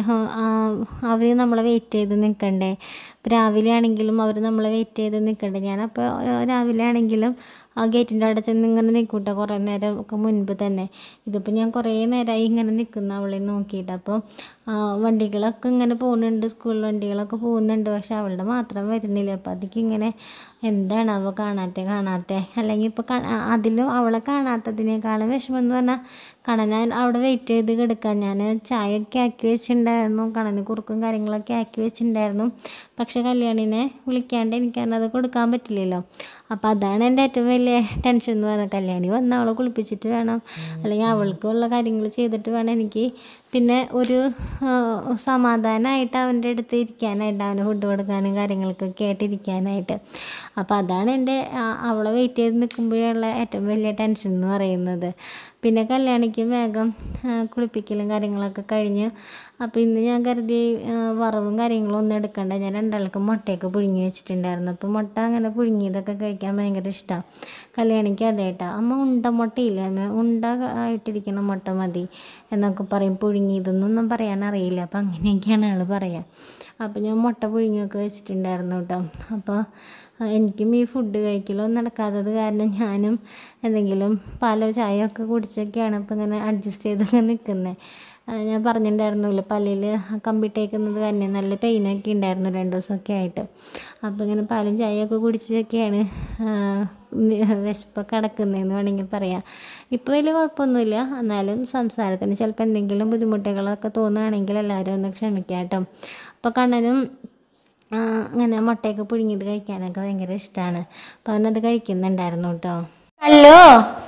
അവർ നമ്മളെ വെയിറ്റ് ചെയ്ത് നിൽക്കണ്ടേ ഇപ്പോൾ രാവിലെ ആണെങ്കിലും അവർ നമ്മളെ വെയിറ്റ് ചെയ്ത് നിൽക്കണ്ടേ ഞാനപ്പോൾ രാവിലെ ആണെങ്കിലും ആ ഗേറ്റിൻ്റെ അവിടെ ചെന്ന് ഇങ്ങനെ നിൽക്കൂട്ടോ കുറേ നേരം ഒക്കെ മുൻപ് തന്നെ ഇതിപ്പോൾ ഞാൻ കുറേ നേരമായി ഇങ്ങനെ നിൽക്കുന്ന അവളെ നോക്കിയിട്ട് അപ്പോൾ വണ്ടികളൊക്കെ ഇങ്ങനെ പോകുന്നുണ്ട് സ്കൂൾ വണ്ടികളൊക്കെ പോകുന്നുണ്ട് പക്ഷെ അവളുടെ മാത്രം വരുന്നില്ല അപ്പോൾ അതിക്ക് ഇങ്ങനെ എന്താണ് അവ കാണാത്ത കാണാത്ത അല്ലെങ്കിൽ ഇപ്പോൾ അതിലും അവളെ കാണാത്തതിനേക്കാളും വിഷമം എന്ന് പറഞ്ഞാൽ കണനാൻ അവിടെ വെയിറ്റ് ചെയ്ത് കിടക്കാൻ ഞാൻ ചായയൊക്കെ ആക്കി വെച്ചിട്ടുണ്ടായിരുന്നു കണന് കുറുക്കും കാര്യങ്ങളൊക്കെ ആക്കി വെച്ചിട്ടുണ്ടായിരുന്നു പക്ഷെ കല്യാണിനെ വിളിക്കാണ്ട് എനിക്കത് കൊടുക്കാൻ പറ്റില്ലല്ലോ അപ്പോൾ അതാണ് എൻ്റെ ഏറ്റവും വലിയ ടെൻഷൻ എന്ന് പറയുന്നത് കല്യാണി വന്ന് അവളെ കുളിപ്പിച്ചിട്ട് വേണം അല്ലെങ്കിൽ അവൾക്കുള്ള കാര്യങ്ങൾ ചെയ്തിട്ട് വേണം എനിക്ക് പിന്നെ ഒരു ആ, സമാധാനമായിട്ട് അവൻ്റെ അടുത്ത് ഇരിക്കാനായിട്ട് അവന് ഫുഡ് കൊടുക്കാനും കാര്യങ്ങൾക്കൊക്കെ ആയിട്ട് ഇരിക്കാനായിട്ട് അപ്പോൾ അതാണ് എൻ്റെ ആ, അവളെ വെയിറ്റ് ചെയ്ത് നിൽക്കുമ്പോഴുള്ള ഏറ്റവും വലിയ ടെൻഷൻ എന്ന് പറയുന്നത് പിന്നെ കല്യാണിക്ക് വേഗം ആ, കുളിപ്പിക്കലും കാര്യങ്ങളൊക്കെ കഴിഞ്ഞ് അപ്പോൾ ഇന്ന് ഞാൻ കരുതി ആ, വറവും കാര്യങ്ങളും ഒന്നും എടുക്കണ്ട ഞാൻ രണ്ടാൾക്കും മുട്ടയൊക്കെ പുഴുങ്ങി വെച്ചിട്ടുണ്ടായിരുന്നു അപ്പോൾ മുട്ട അങ്ങനെ പുഴുങ്ങിയതൊക്കെ കഴിക്കാൻ ഭയങ്കര ഇഷ്ടമാണ് കല്യാണിക്ക് അതേട്ടാ അമ്മ ഉണ്ട മുട്ടയില്ല അമ്മ ഉണ്ട ആയിട്ടിരിക്കുന്ന മുട്ട മതി എന്നൊക്കെ പറയും പുഴുങ്ങിയതെന്നൊന്നും പറയാൻ അറിയില്ല അപ്പോൾ അങ്ങനെയൊക്കെയാണ് ആൾ പറയുക അപ്പോൾ ഞാൻ മുട്ട പുഴുങ്ങിയൊക്കെ വെച്ചിട്ടുണ്ടായിരുന്നു കേട്ടോ അപ്പോൾ ആ, എനിക്കും ഈ ഫുഡ് കഴിക്കലൊന്നും നടക്കാത്തത് കാരണം ഞാനും എന്തെങ്കിലും പാലോ ചായയോ ഒക്കെ കുടിച്ചൊക്കെയാണ് ഇപ്പോൾ ഇങ്ങനെ അഡ്ജസ്റ്റ് ചെയ്തൊക്കെ നിൽക്കുന്നത് ഞാൻ പറഞ്ഞിട്ടുണ്ടായിരുന്നില്ല പല്ലിൽ കമ്പിട്ടേക്കുന്നത് തന്നെ നല്ല പെയിനൊക്കെ ഉണ്ടായിരുന്നു രണ്ട് ദിവസമൊക്കെ ആയിട്ട് അപ്പോൾ ഇങ്ങനെ പാലും ചായയൊക്കെ കുടിച്ചൊക്കെയാണ് ആ, നി- വിശപ്പൊക്കെ അടക്കുന്നതെന്ന് വേണമെങ്കിൽ പറയാം ഇപ്പോൾ വലിയ കുഴപ്പമൊന്നുമില്ല എന്നാലും സംസാരത്തിന് ചിലപ്പോൾ എന്തെങ്കിലും ബുദ്ധിമുട്ടുകളൊക്കെ തോന്നുകയാണെങ്കിൽ എല്ലാവരും ഒന്ന് ക്ഷമിക്കാം കേട്ടോ അപ്പോൾ കണ്ണനും ആ, അങ്ങനെ മുട്ടയൊക്കെ പുഴുങ്ങിയത് കഴിക്കാനൊക്കെ ഭയങ്കര ഇഷ്ടമാണ് അപ്പോൾ അവനത് കഴിക്കുന്നുണ്ടായിരുന്നു കേട്ടോ ഹലോ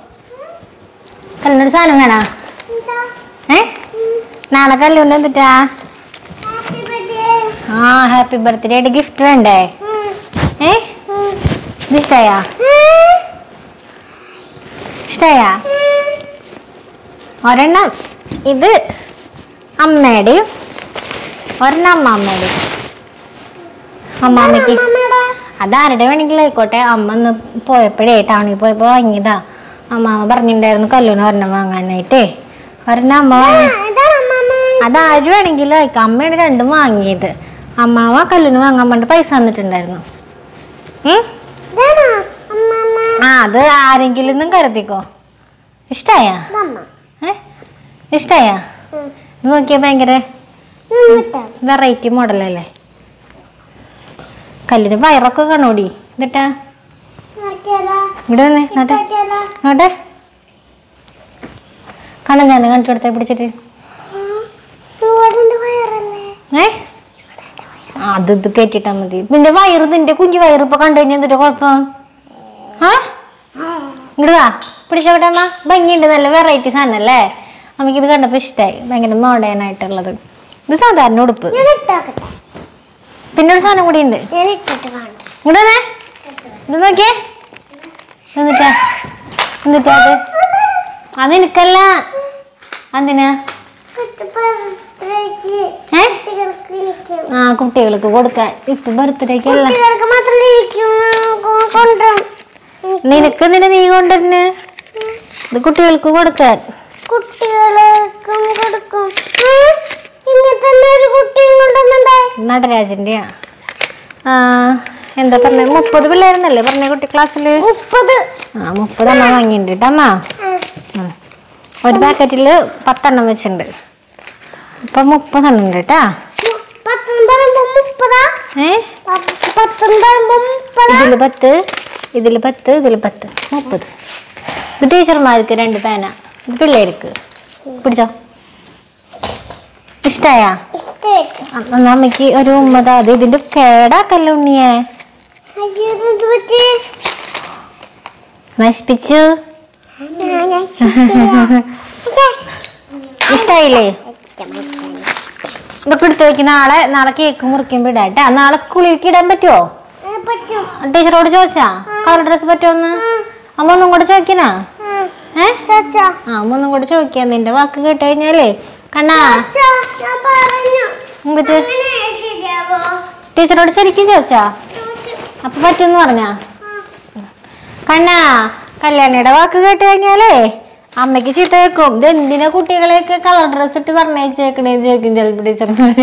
കല്ലിനൊരു സാധനം വേണോ ഏ നാളെ കല്ലൂന്ന് എന്തിട്ടാ ആ ഹാപ്പി ബർത്ത്ഡേ ആയിട്ട് ഗിഫ്റ്റ് വേണ്ടേ ഏ ഇത് ഇഷ്ടായാ ഇഷ്ടായാ ഒരെണ്ണം ഇത് അമ്മയുടെയും ഒരെണ്ണം അമ്മാമ്മയുടെയും അമ്മാമ്മയ്ക്ക് അതാരുടെ വേണമെങ്കിലും ആയിക്കോട്ടെ അമ്മ ഒന്ന് പോയപ്പോഴേ ടൗണിൽ പോയപ്പോൾ വാങ്ങിയതാ അമ്മാമ്മ പറഞ്ഞിട്ടുണ്ടായിരുന്നു കല്ലൂന് ഒരെണ്ണം വാങ്ങാനായിട്ടേ ഒരെണ്ണം അമ്മ വാങ്ങി അതാര് വേണമെങ്കിലും ആയിക്കോ അമ്മയാണ് രണ്ടും വാങ്ങിയത് അമ്മാവ കല്ലൂന് വാങ്ങാൻ വേണ്ടി പൈസ തന്നിട്ടുണ്ടായിരുന്നു ഉം? ആ അത് ആരെങ്കിലും ഒന്നും കരുതിക്കോ ഇഷ്ടായ ഏ ഇഷ്ടായ ഇത് നോക്കിയാ ഭയങ്കര വെറൈറ്റി മോഡലല്ലേ കല്ലിന് വയറൊക്കെ കാണൂടി എന്നിട്ടാ ഇവിടെ വന്നേ നോട്ടെ നോട്ടെ കാണാൻ ഞാൻ കണ്ടു കൊടുത്തേ പിടിച്ചിട്ട് ഏ ആ, അത് ഇത് കയറ്റിട്ടാ മതി നിന്റെ വയറ് നിന്റെ കുഞ്ഞു വയറ് ഇപ്പൊ കണ്ടു കഴിഞ്ഞാൽ എന്തിന്റെ കുഴപ്പം ആ ഇങ്ങോട്ട് വാ പിടിച്ചോട്ടെ അമ്മ ഭംഗിയുണ്ട് നല്ല വെറൈറ്റി സാധനം അല്ലേ അമ്മയ്ക്ക് ഇത് കണ്ടപ്പോ ഇഷ്ടമായി ഭയങ്കര മോഡേൺ ആയിട്ടുള്ളത് ഇത് സാധാരണ ഉടുപ്പ് പിന്നെ ഒരു സാധനം കൂടി ഉണ്ട് ഇങ്ങോട്ട് വന്നേ ഇത് നോക്കിയേ എന്നിട്ടാ എന്നിട്ടാ അത് അത് എനിക്കല്ല എന്തിനാ ഏ ആ കുട്ടികൾക്ക് കൊടുക്കാൻ ഇപ്പൊ ബർത്ത്ഡേക്കല്ല നിനക്ക് എന്തിനാ നീ കൊണ്ടുവരുന്ന് ഇത് കുട്ടികൾക്ക് കൊടുക്കാൻ കുട്ടികൾക്കും കൊടുക്കും ഇങ്ങനെ തന്നെ ഒരു കുട്ടിയും കൊണ്ടുവന്നുണ്ടേ നടരാജന്റെയാ ആ എന്താ പറഞ്ഞ മുപ്പത് പിള്ളേരെന്നല്ലേ പറഞ്ഞ കുട്ടി ക്ലാസ്സില് മുപ്പത് ആ മുപ്പത് അമ്മ വാങ്ങിയിട്ടുണ്ട് കേട്ടോ അമ്മ ഉം. ഒരു പാക്കറ്റില് പത്തെണ്ണം വെച്ചിട്ടുണ്ട് ഇപ്പൊ മുപ്പതെണ്ണം ഉണ്ട് കേട്ടാ പത്തെന്ന് പറയുമ്പോ മുപ്പതാ ഏ പത്ത് പത്തെന്ന് പറയുമ്പോ മുപ്പതാ ഇതില് പത്ത് ഇതില് പത്ത് ഇതില് പത്ത് മുപ്പത് ഇത് ടീച്ചർമാർക്ക് രണ്ട് പേന ഇത് പിള്ളേർക്ക് പിടിച്ചോ ഇഷ്ടായ ഇഷ്ടമായിട്ട് അമ്മയ്ക്ക് ഒരു ഉമ്മത അത് ഇതിന്റെ കേടാക്കല്ല ഉണ്ണിയെ അയ്യോ ഇത് പറ്റി നശിപ്പിച്ചു ഇഷ്ടായില്ലേ ഇതൊക്കെ എടുത്തു വെക്ക് നാളെ നാളെ കേക്ക് മുറിക്കുമ്പോ ഇടാം കേട്ടാ നാളെ സ്കൂളിലേക്ക് ഇടാൻ പറ്റുമോ പറ്റും ടീച്ചറോട് ചോദിച്ചാ കളർ ഡ്രസ് പറ്റുമോന്ന് അമ്മ ഒന്നും കൂടെ ചോദിക്കനാ ഏ ചാച്ചാ ആ അമ്മ ഒന്നും കൂടെ ചോദിക്കാ നിന്റെ വാക്ക് കേട്ട് കഴിഞ്ഞാലേ കണ്ണാ ചാ, ഞാൻ പറഞ്ഞു എന്നിട്ട് അങ്ങനെ ടീച്ചറോട് ശരിക്കും ചോദിച്ചാ അപ്പൊ പറ്റുമെന്ന് പറഞ്ഞാ കണ്ണാ കല്യാണിയുടെ വാക്ക് കേട്ട് കഴിഞ്ഞാലേ അമ്മയ്ക്ക് ചീത്ത വെക്കും ഇത് എന്തിനാ കുട്ടികളെയൊക്കെ കളർ ഡ്രസ് ഇട്ട് പറഞ്ഞേച്ചേക്കണേന്ന് ചോദിക്കും ചിലപ്പോൾ ടീച്ചർമാര്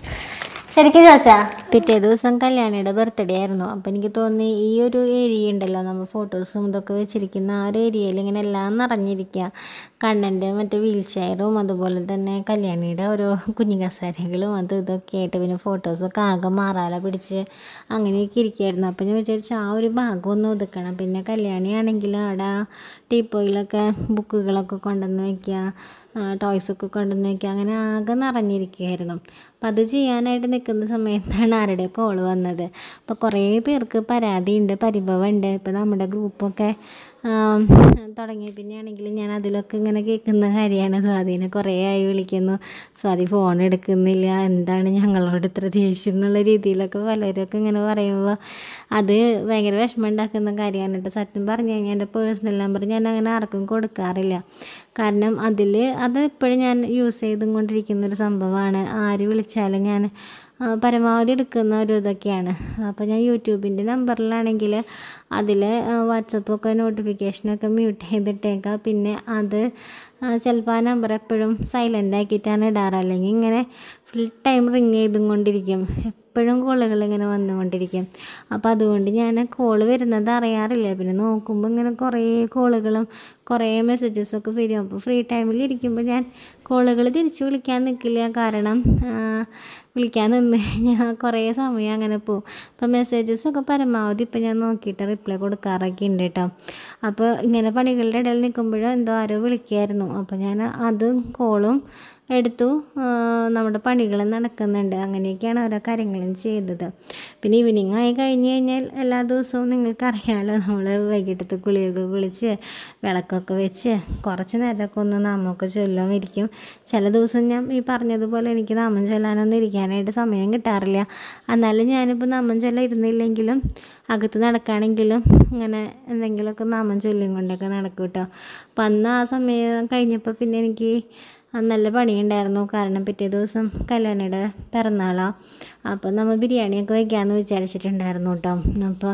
ശരിക്കും ചോദിച്ചാ പിറ്റേ ദിവസം കല്യാണിയുടെ ബർത്ത്ഡേ ആയിരുന്നു അപ്പോൾ എനിക്ക് തോന്നി ഈ ഒരു ഏരിയ ഉണ്ടല്ലോ നമ്മൾ ഫോട്ടോസും ഇതൊക്കെ വെച്ചിരിക്കുന്ന ആ ഒരു ഏരിയയിൽ ഇങ്ങനെ എല്ലാം നിറഞ്ഞിരിക്കുക കണ്ണൻ്റെ മറ്റേ വീൽ ചെയറും അതുപോലെ തന്നെ കല്യാണിയുടെ ഓരോ കുഞ്ഞു കസാരകളും അത് ഇതൊക്കെ ആയിട്ട് പിന്നെ ഫോട്ടോസൊക്കെ ആകെ മാറാല പിടിച്ച് അങ്ങനെയൊക്കെ ഇരിക്കുകയായിരുന്നു അപ്പോൾ ഞാൻ വിചാരിച്ചു ആ ഒരു ഭാഗം ഒന്ന് ഒതുക്കണം പിന്നെ കല്യാണിയാണെങ്കിൽ അവിടെ ആ ടീപ്പോയിലൊക്കെ ബുക്കുകളൊക്കെ കൊണ്ടുവന്ന് വയ്ക്കുക ടോയ്സൊക്കെ കൊണ്ടുവന്ന് വയ്ക്കുക അങ്ങനെ ആകെ നിറഞ്ഞിരിക്കുകയായിരുന്നു അപ്പം അത് ചെയ്യാനായിട്ട് നിൽക്കുന്ന സമയത്താണ് ആരുടെ കോൾ വന്നത് അപ്പോൾ കുറേ പേർക്ക് പരാതിയുണ്ട് പരിഭവമുണ്ട് ഇപ്പോൾ നമ്മുടെ ഗ്രൂപ്പൊക്കെ ആം, തുടങ്ങിയ പിന്നെയാണെങ്കിൽ ഞാൻ അതിലൊക്കെ ഇങ്ങനെ കേൾക്കുന്ന കാര്യമാണ് സ്വാധീനെ കുറേ ആയി വിളിക്കുന്നു സ്വാതി ഫോൺ എടുക്കുന്നില്ല എന്താണ് ഞങ്ങളോട് ഇത്ര ദേഷ്യം എന്നുള്ള രീതിയിലൊക്കെ പലരൊക്കെ ഇങ്ങനെ പറയുമ്പോൾ അത് ഭയങ്കര വിഷമം ഉണ്ടാക്കുന്ന കാര്യമാണ് കേട്ടോ സത്യം പറഞ്ഞു കഴിഞ്ഞാൽ എൻ്റെ പേഴ്സണൽ നമ്പർ ഞാൻ അങ്ങനെ ആർക്കും കൊടുക്കാറില്ല കാരണം അതിൽ അത് ഇപ്പോഴും ഞാൻ യൂസ് ചെയ്തും കൊണ്ടിരിക്കുന്ന ഒരു സംഭവമാണ് ആര് വിളിച്ചാലും ഞാൻ ആ, പരമാവധി എടുക്കുന്ന ഒരു ഇതൊക്കെയാണ് അപ്പോൾ ഞാൻ യൂട്യൂബിൻ്റെ നമ്പറിലാണെങ്കിൽ അതിൽ വാട്സപ്പൊക്കെ നോട്ടിഫിക്കേഷനൊക്കെ മ്യൂട്ട് ചെയ്തിട്ടേക്കാം പിന്നെ അത് ചിലപ്പോൾ ആ നമ്പർ എപ്പോഴും സൈലൻ്റ് ആക്കിയിട്ടാണ് ഇടാറ് അല്ലെങ്കിൽ ഇങ്ങനെ ഫുൾ ടൈം റിങ് ചെയ്തും കൊണ്ടിരിക്കും എപ്പോഴും കോളുകൾ ഇങ്ങനെ വന്നുകൊണ്ടിരിക്കും അപ്പോൾ അതുകൊണ്ട് ഞാൻ കോള് വരുന്നത് അറിയാറില്ല പിന്നെ നോക്കുമ്പോൾ ഇങ്ങനെ കുറേ കോളുകളും കുറേ മെസ്സേജസൊക്കെ വരും അപ്പോൾ ഫ്രീ ടൈമിൽ ഇരിക്കുമ്പോൾ ഞാൻ കോളുകൾ തിരിച്ച് വിളിക്കാൻ നിൽക്കില്ല കാരണം ആ, വിളിക്കാൻ നിന്ന് കഴിഞ്ഞാൽ കുറേ സമയം അങ്ങനെ പോകും അപ്പോൾ മെസ്സേജസൊക്കെ പരമാവധി ഇപ്പം ഞാൻ നോക്കിയിട്ട് റിപ്ലൈ കൊടുക്കാറൊക്കെ ഉണ്ട് കേട്ടോ അപ്പോൾ ഇങ്ങനെ പണികളുടെ ഇടയിൽ നിൽക്കുമ്പോഴോ എന്തോ ആരോ വിളിക്കായിരുന്നു അപ്പോൾ ഞാൻ അതും കോളും എടുത്തു ആ, നമ്മുടെ പണികൾ നടക്കുന്നുണ്ട് അങ്ങനെയൊക്കെയാണ് ഓരോ കാര്യങ്ങളും ചെയ്തത് പിന്നെ ഈവനിങ് ആയി കഴിഞ്ഞ് കഴിഞ്ഞാൽ എല്ലാ ദിവസവും നിങ്ങൾക്കറിയാമല്ലോ നമ്മൾ വൈകിട്ടത്തെ കുളിയൊക്കെ കുളിച്ച് വിളക്കൊക്കെ വെച്ച് കുറച്ച് നേരമൊക്കെ ഒന്ന് നാമമൊക്കെ ചൊല്ലാൻ ഇരിക്കും ചില ദിവസം ഞാൻ ഈ പറഞ്ഞതുപോലെ എനിക്ക് നാമം ചൊല്ലാനൊന്നും ഇരിക്കാനായിട്ട് സമയം കിട്ടാറില്ല എന്നാലും ഞാനിപ്പോൾ നാമം ചൊല്ലാൻ ഇരുന്നില്ലെങ്കിലും അകത്ത് നടക്കുകയാണെങ്കിലും ഇങ്ങനെ എന്തെങ്കിലുമൊക്കെ നാമം ചൊല്ലിയും കൊണ്ടൊക്കെ നടക്കും കേട്ടോ അപ്പം അന്ന് ആ സമയം കഴിഞ്ഞപ്പോൾ പിന്നെ എനിക്ക് ആ നല്ല പണിയുണ്ടായിരുന്നു കാരണം പിറ്റേ ദിവസം കല്യാണിയുടെ പിറന്നാളാണ് അപ്പോൾ നമ്മൾ ബിരിയാണിയൊക്കെ വയ്ക്കാമെന്ന് വിചാരിച്ചിട്ടുണ്ടായിരുന്നു കേട്ടോ അപ്പോൾ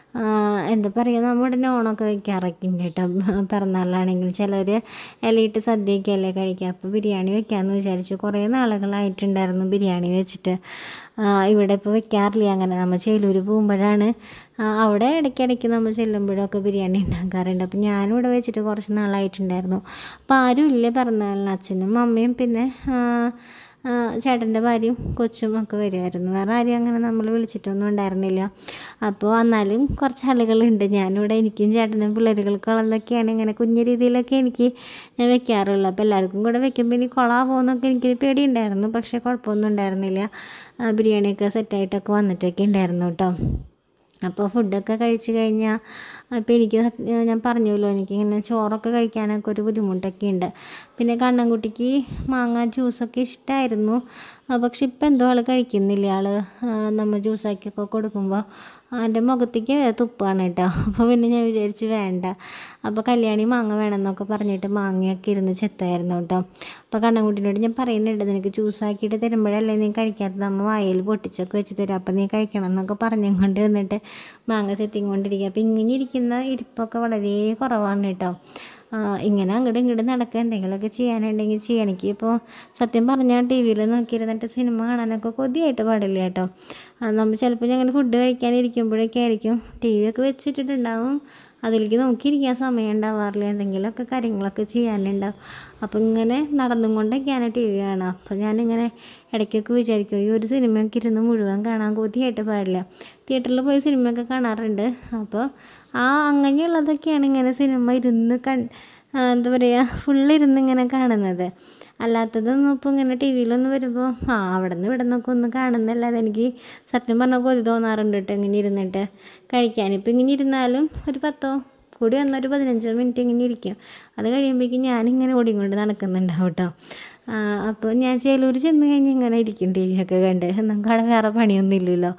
എന്താ പറയുക നമ്മുടെ നോണൊക്കെ വെക്കാറൊക്കെ ഉണ്ട് കേട്ടോ പിറന്നാളിലാണെങ്കിൽ ചിലർ ഇലയിട്ട് സദ്യയൊക്കെ അല്ലേ കഴിക്കുക അപ്പോൾ ബിരിയാണി വെക്കാമെന്ന് വിചാരിച്ചു കുറേ നാളുകളായിട്ടുണ്ടായിരുന്നു ബിരിയാണി വെച്ചിട്ട് ആ, ഇവിടെ ഇപ്പോൾ വെക്കാറില്ല അങ്ങനെ നമ്മൾ ചേലൂർ പോകുമ്പോഴാണ് ആ, അവിടെ ഇടയ്ക്കിടയ്ക്ക് നമ്മൾ ചെല്ലുമ്പോഴൊക്കെ ബിരിയാണി ഉണ്ടാക്കാറുണ്ട് അപ്പോൾ ഞാനും ഇവിടെ വെച്ചിട്ട് കുറച്ച് നാളായിട്ടുണ്ടായിരുന്നു അപ്പോൾ ആരും ഇല്ല പിറന്നാളിന് അച്ഛനും അമ്മയും പിന്നെ ആ, ആ, ചേട്ടൻ്റെ ഭാര്യയും കൊച്ചും ഒക്കെ വരുമായിരുന്നു വേറെ ആരും അങ്ങനെ നമ്മൾ വിളിച്ചിട്ടൊന്നും ഉണ്ടായിരുന്നില്ല അപ്പോൾ എന്നാലും കുറച്ച് ആളുകളുണ്ട് ഞാനിവിടെ എനിക്കും ചേട്ടനും പിള്ളേരുകൾക്കുള്ളതൊക്കെയാണ് ഇങ്ങനെ കുഞ്ഞു രീതിയിലൊക്കെ എനിക്ക് ഞാൻ വെക്കാറുള്ളൂ അപ്പോൾ എല്ലാവർക്കും കൂടെ വെക്കുമ്പോൾ ഇനി കൊളാവുമെന്നൊക്കെ എനിക്ക് പേടിയുണ്ടായിരുന്നു പക്ഷേ കുഴപ്പമൊന്നും ഉണ്ടായിരുന്നില്ല ആ, ബിരിയാണിയൊക്കെ സെറ്റായിട്ടൊക്കെ വന്നിട്ടൊക്കെ ഉണ്ടായിരുന്നു കേട്ടോ അപ്പോൾ ഫുഡൊക്കെ കഴിച്ച് കഴിഞ്ഞാൽ അപ്പോൾ എനിക്ക് സത്യം ഞാൻ പറഞ്ഞല്ലോ എനിക്കിങ്ങനെ ചോറൊക്കെ കഴിക്കാനൊക്കെ ഒരു ബുദ്ധിമുട്ടൊക്കെ ഉണ്ട് പിന്നെ കണ്ണൻകുട്ടിക്ക് മാങ്ങ ജ്യൂസൊക്കെ ഇഷ്ടമായിരുന്നു പക്ഷെ ഇപ്പം എന്തോ ആൾ കഴിക്കുന്നില്ല ആൾ നമ്മൾ ജ്യൂസാക്കിയൊക്കെ കൊടുക്കുമ്പോൾ എൻ്റെ മുഖത്തേക്ക് തുപ്പാണ് കേട്ടോ അപ്പോൾ പിന്നെ ഞാൻ വിചാരിച്ച് വേണ്ട അപ്പോൾ കല്യാണി മാങ്ങ വേണമെന്നൊക്കെ പറഞ്ഞിട്ട് മാങ്ങയൊക്കെ ഇരുന്ന് ചെത്തായിരുന്നു കേട്ടോ അപ്പോൾ കണ്ണൻകുട്ടിനോട് ഞാൻ പറയുന്നുണ്ട് നിനക്ക് ജ്യൂസാക്കിയിട്ട് തരുമ്പോഴല്ലേ നീ കഴിക്കാത്തത് അമ്മ വായിൽ പൊട്ടിച്ചൊക്കെ വെച്ച് തരും അപ്പോൾ നീ കഴിക്കണം എന്നൊക്കെ പറഞ്ഞും കൊണ്ടിരുന്നിട്ട് മാങ്ങ ചെത്തിയും കൊണ്ടിരിക്കുക അപ്പോൾ ഇങ്ങനെ ഇരിക്കുന്ന ഇരിപ്പൊക്കെ വളരെ കുറവാണ് കേട്ടോ ആ, ഇങ്ങനെ അങ്ങോട്ടും ഇങ്ങോട്ടും നടക്കുക എന്തെങ്കിലുമൊക്കെ ചെയ്യാനുണ്ടെങ്കിൽ ചെയ്യാം എനിക്ക് ഇപ്പോൾ സത്യം പറഞ്ഞാൽ ടി വിയിൽ നോക്കിയിരുന്നിട്ട് സിനിമ കാണാനൊക്കെ കൊതിയായിട്ട് പാടില്ല കേട്ടോ ആ, നമ്മൾ ചിലപ്പോൾ ഞങ്ങൾ ഫുഡ് കഴിക്കാനിരിക്കുമ്പോഴൊക്കെ ആയിരിക്കും ടി വി ഒക്കെ വെച്ചിട്ടുണ്ടാവും അതിലേക്ക് നോക്കിയിരിക്കാൻ സമയം ഉണ്ടാവാറില്ല എന്തെങ്കിലുമൊക്കെ കാര്യങ്ങളൊക്കെ ചെയ്യാനുണ്ടാവും അപ്പോൾ ഇങ്ങനെ നടന്നും കൊണ്ടൊക്കെയാണ് ടി വി കാണുക അപ്പോൾ ഞാനിങ്ങനെ ഇടയ്ക്കൊക്കെ വിചാരിക്കും ഈ ഒരു സിനിമയൊക്കെ ഇരുന്ന് മുഴുവൻ കാണാൻ കൊതിയായിട്ട് പാടില്ല തിയേറ്ററിൽ പോയി സിനിമയൊക്കെ കാണാറുണ്ട് അപ്പോൾ ആ അങ്ങനെയുള്ളതൊക്കെയാണ് ഇങ്ങനെ സിനിമ ഇരുന്ന് കൺ ആ, എന്താ പറയുക ഫുള്ളിരുന്ന് ഇങ്ങനെ കാണുന്നത് അല്ലാത്തതൊന്നും ഇപ്പോൾ ഇങ്ങനെ ടി വിയിലൊന്നും വരുമ്പോൾ ആ അവിടെ നിന്ന് ഇവിടെ നിന്നൊക്കെ ഒന്ന് കാണുന്നല്ലാതെ എനിക്ക് സത്യം പറഞ്ഞാൽ കൊതി തോന്നാറുണ്ട് കേട്ടോ ഇങ്ങനെ ഇരുന്നിട്ട് കഴിക്കാൻ ഇപ്പം ഇങ്ങനെ ഇരുന്നാലും ഒരു പത്തോ കൂടി വന്നാൽ ഒരു പതിനഞ്ചോ മിനിറ്റ് ഇങ്ങനെ ഇരിക്കും അത് കഴിയുമ്പോഴേക്കും ഞാനിങ്ങനെ ഓടിക്കൊണ്ട് നടക്കുന്നുണ്ടാവും കേട്ടോ ആ, അപ്പോൾ ഞാൻ ചേലൂർ ചെന്ന് കഴിഞ്ഞ് ഇങ്ങനെ ഇരിക്കും ടി വി ഒക്കെ കണ്ട് നമുക്ക് അവിടെ വേറെ പണിയൊന്നും ഇല്ലല്ലോ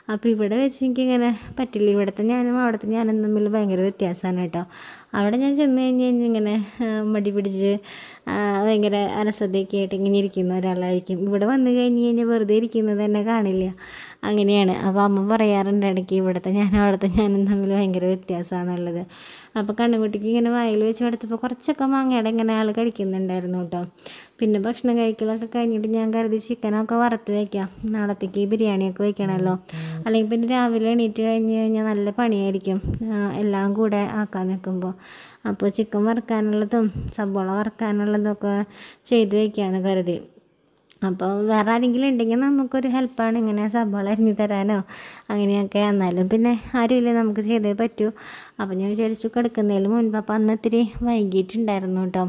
അപ്പോൾ ഇവിടെ വെച്ച് എനിക്കിങ്ങനെ പറ്റില്ല ഇവിടുത്തെ ഞാനും അവിടുത്തെ ഞാനും തമ്മിൽ ഭയങ്കര വ്യത്യാസമാണ് കേട്ടോ അവിടെ ഞാൻ ചെന്ന് കഴിഞ്ഞ് കഴിഞ്ഞ് ഇങ്ങനെ ആ, മടി പിടിച്ച് ആ, ഭയങ്കര അലസതയൊക്കെ ആയിട്ട് ഇങ്ങനെ ഇരിക്കുന്ന ഒരാളായിരിക്കും ഇവിടെ വന്ന് കഴിഞ്ഞ് കഴിഞ്ഞാൽ വെറുതെ ഇരിക്കുന്നത് തന്നെ കാണില്ല അങ്ങനെയാണ് അപ്പോൾ അമ്മ പറയാറുണ്ട് ഇടയ്ക്ക് ഇവിടുത്തെ ഞാനും അവിടുത്തെ ഞാനും തമ്മിൽ ഭയങ്കര വ്യത്യാസമാണെന്നുള്ളത് അപ്പോൾ കണ്ണുകുട്ടിക്ക് ഇങ്ങനെ വായിൽ വെച്ച് കൊടുത്തപ്പോൾ കുറച്ചൊക്കെ മാങ്ങയുടെ ഇങ്ങനെ ആൾ കഴിക്കുന്നുണ്ടായിരുന്നു കേട്ടോ പിന്നെ ഭക്ഷണം കഴിക്കലൊക്കെ കഴിഞ്ഞിട്ട് ഞാൻ കരുതി ചിക്കനൊക്കെ വറുത്ത് വയ്ക്കാം നാളത്തേക്ക് ബിരിയാണിയൊക്കെ വെക്കണമല്ലോ അല്ലെങ്കിൽ പിന്നെ രാവിലെ എണീറ്റ് കഴിഞ്ഞ് കഴിഞ്ഞാൽ നല്ല പണിയായിരിക്കും ആ, എല്ലാം കൂടെ ആക്കാൻ നിൽക്കുമ്പോൾ അപ്പോൾ ചിക്കൻ വറുക്കാനുള്ളതും സബോള വറുക്കാനുള്ളതൊക്കെ ചെയ്ത് വയ്ക്കാമെന്ന് കരുതി അപ്പോൾ വേറെ ആരെങ്കിലും ഉണ്ടെങ്കിൽ നമുക്കൊരു ഹെൽപ്പാണ് ഇങ്ങനെ സബോള അരിഞ്ഞ് തരാനോ അങ്ങനെയൊക്കെ എന്നാലും പിന്നെ ആരുമില്ല നമുക്ക് ചെയ്തേ പറ്റൂ അപ്പോൾ ഞാൻ വിചാരിച്ചു കിടക്കുന്നതിന് മുൻപ് അപ്പോൾ അന്ന് ഇത്തിരി വൈകിട്ടുണ്ടായിരുന്നു കേട്ടോ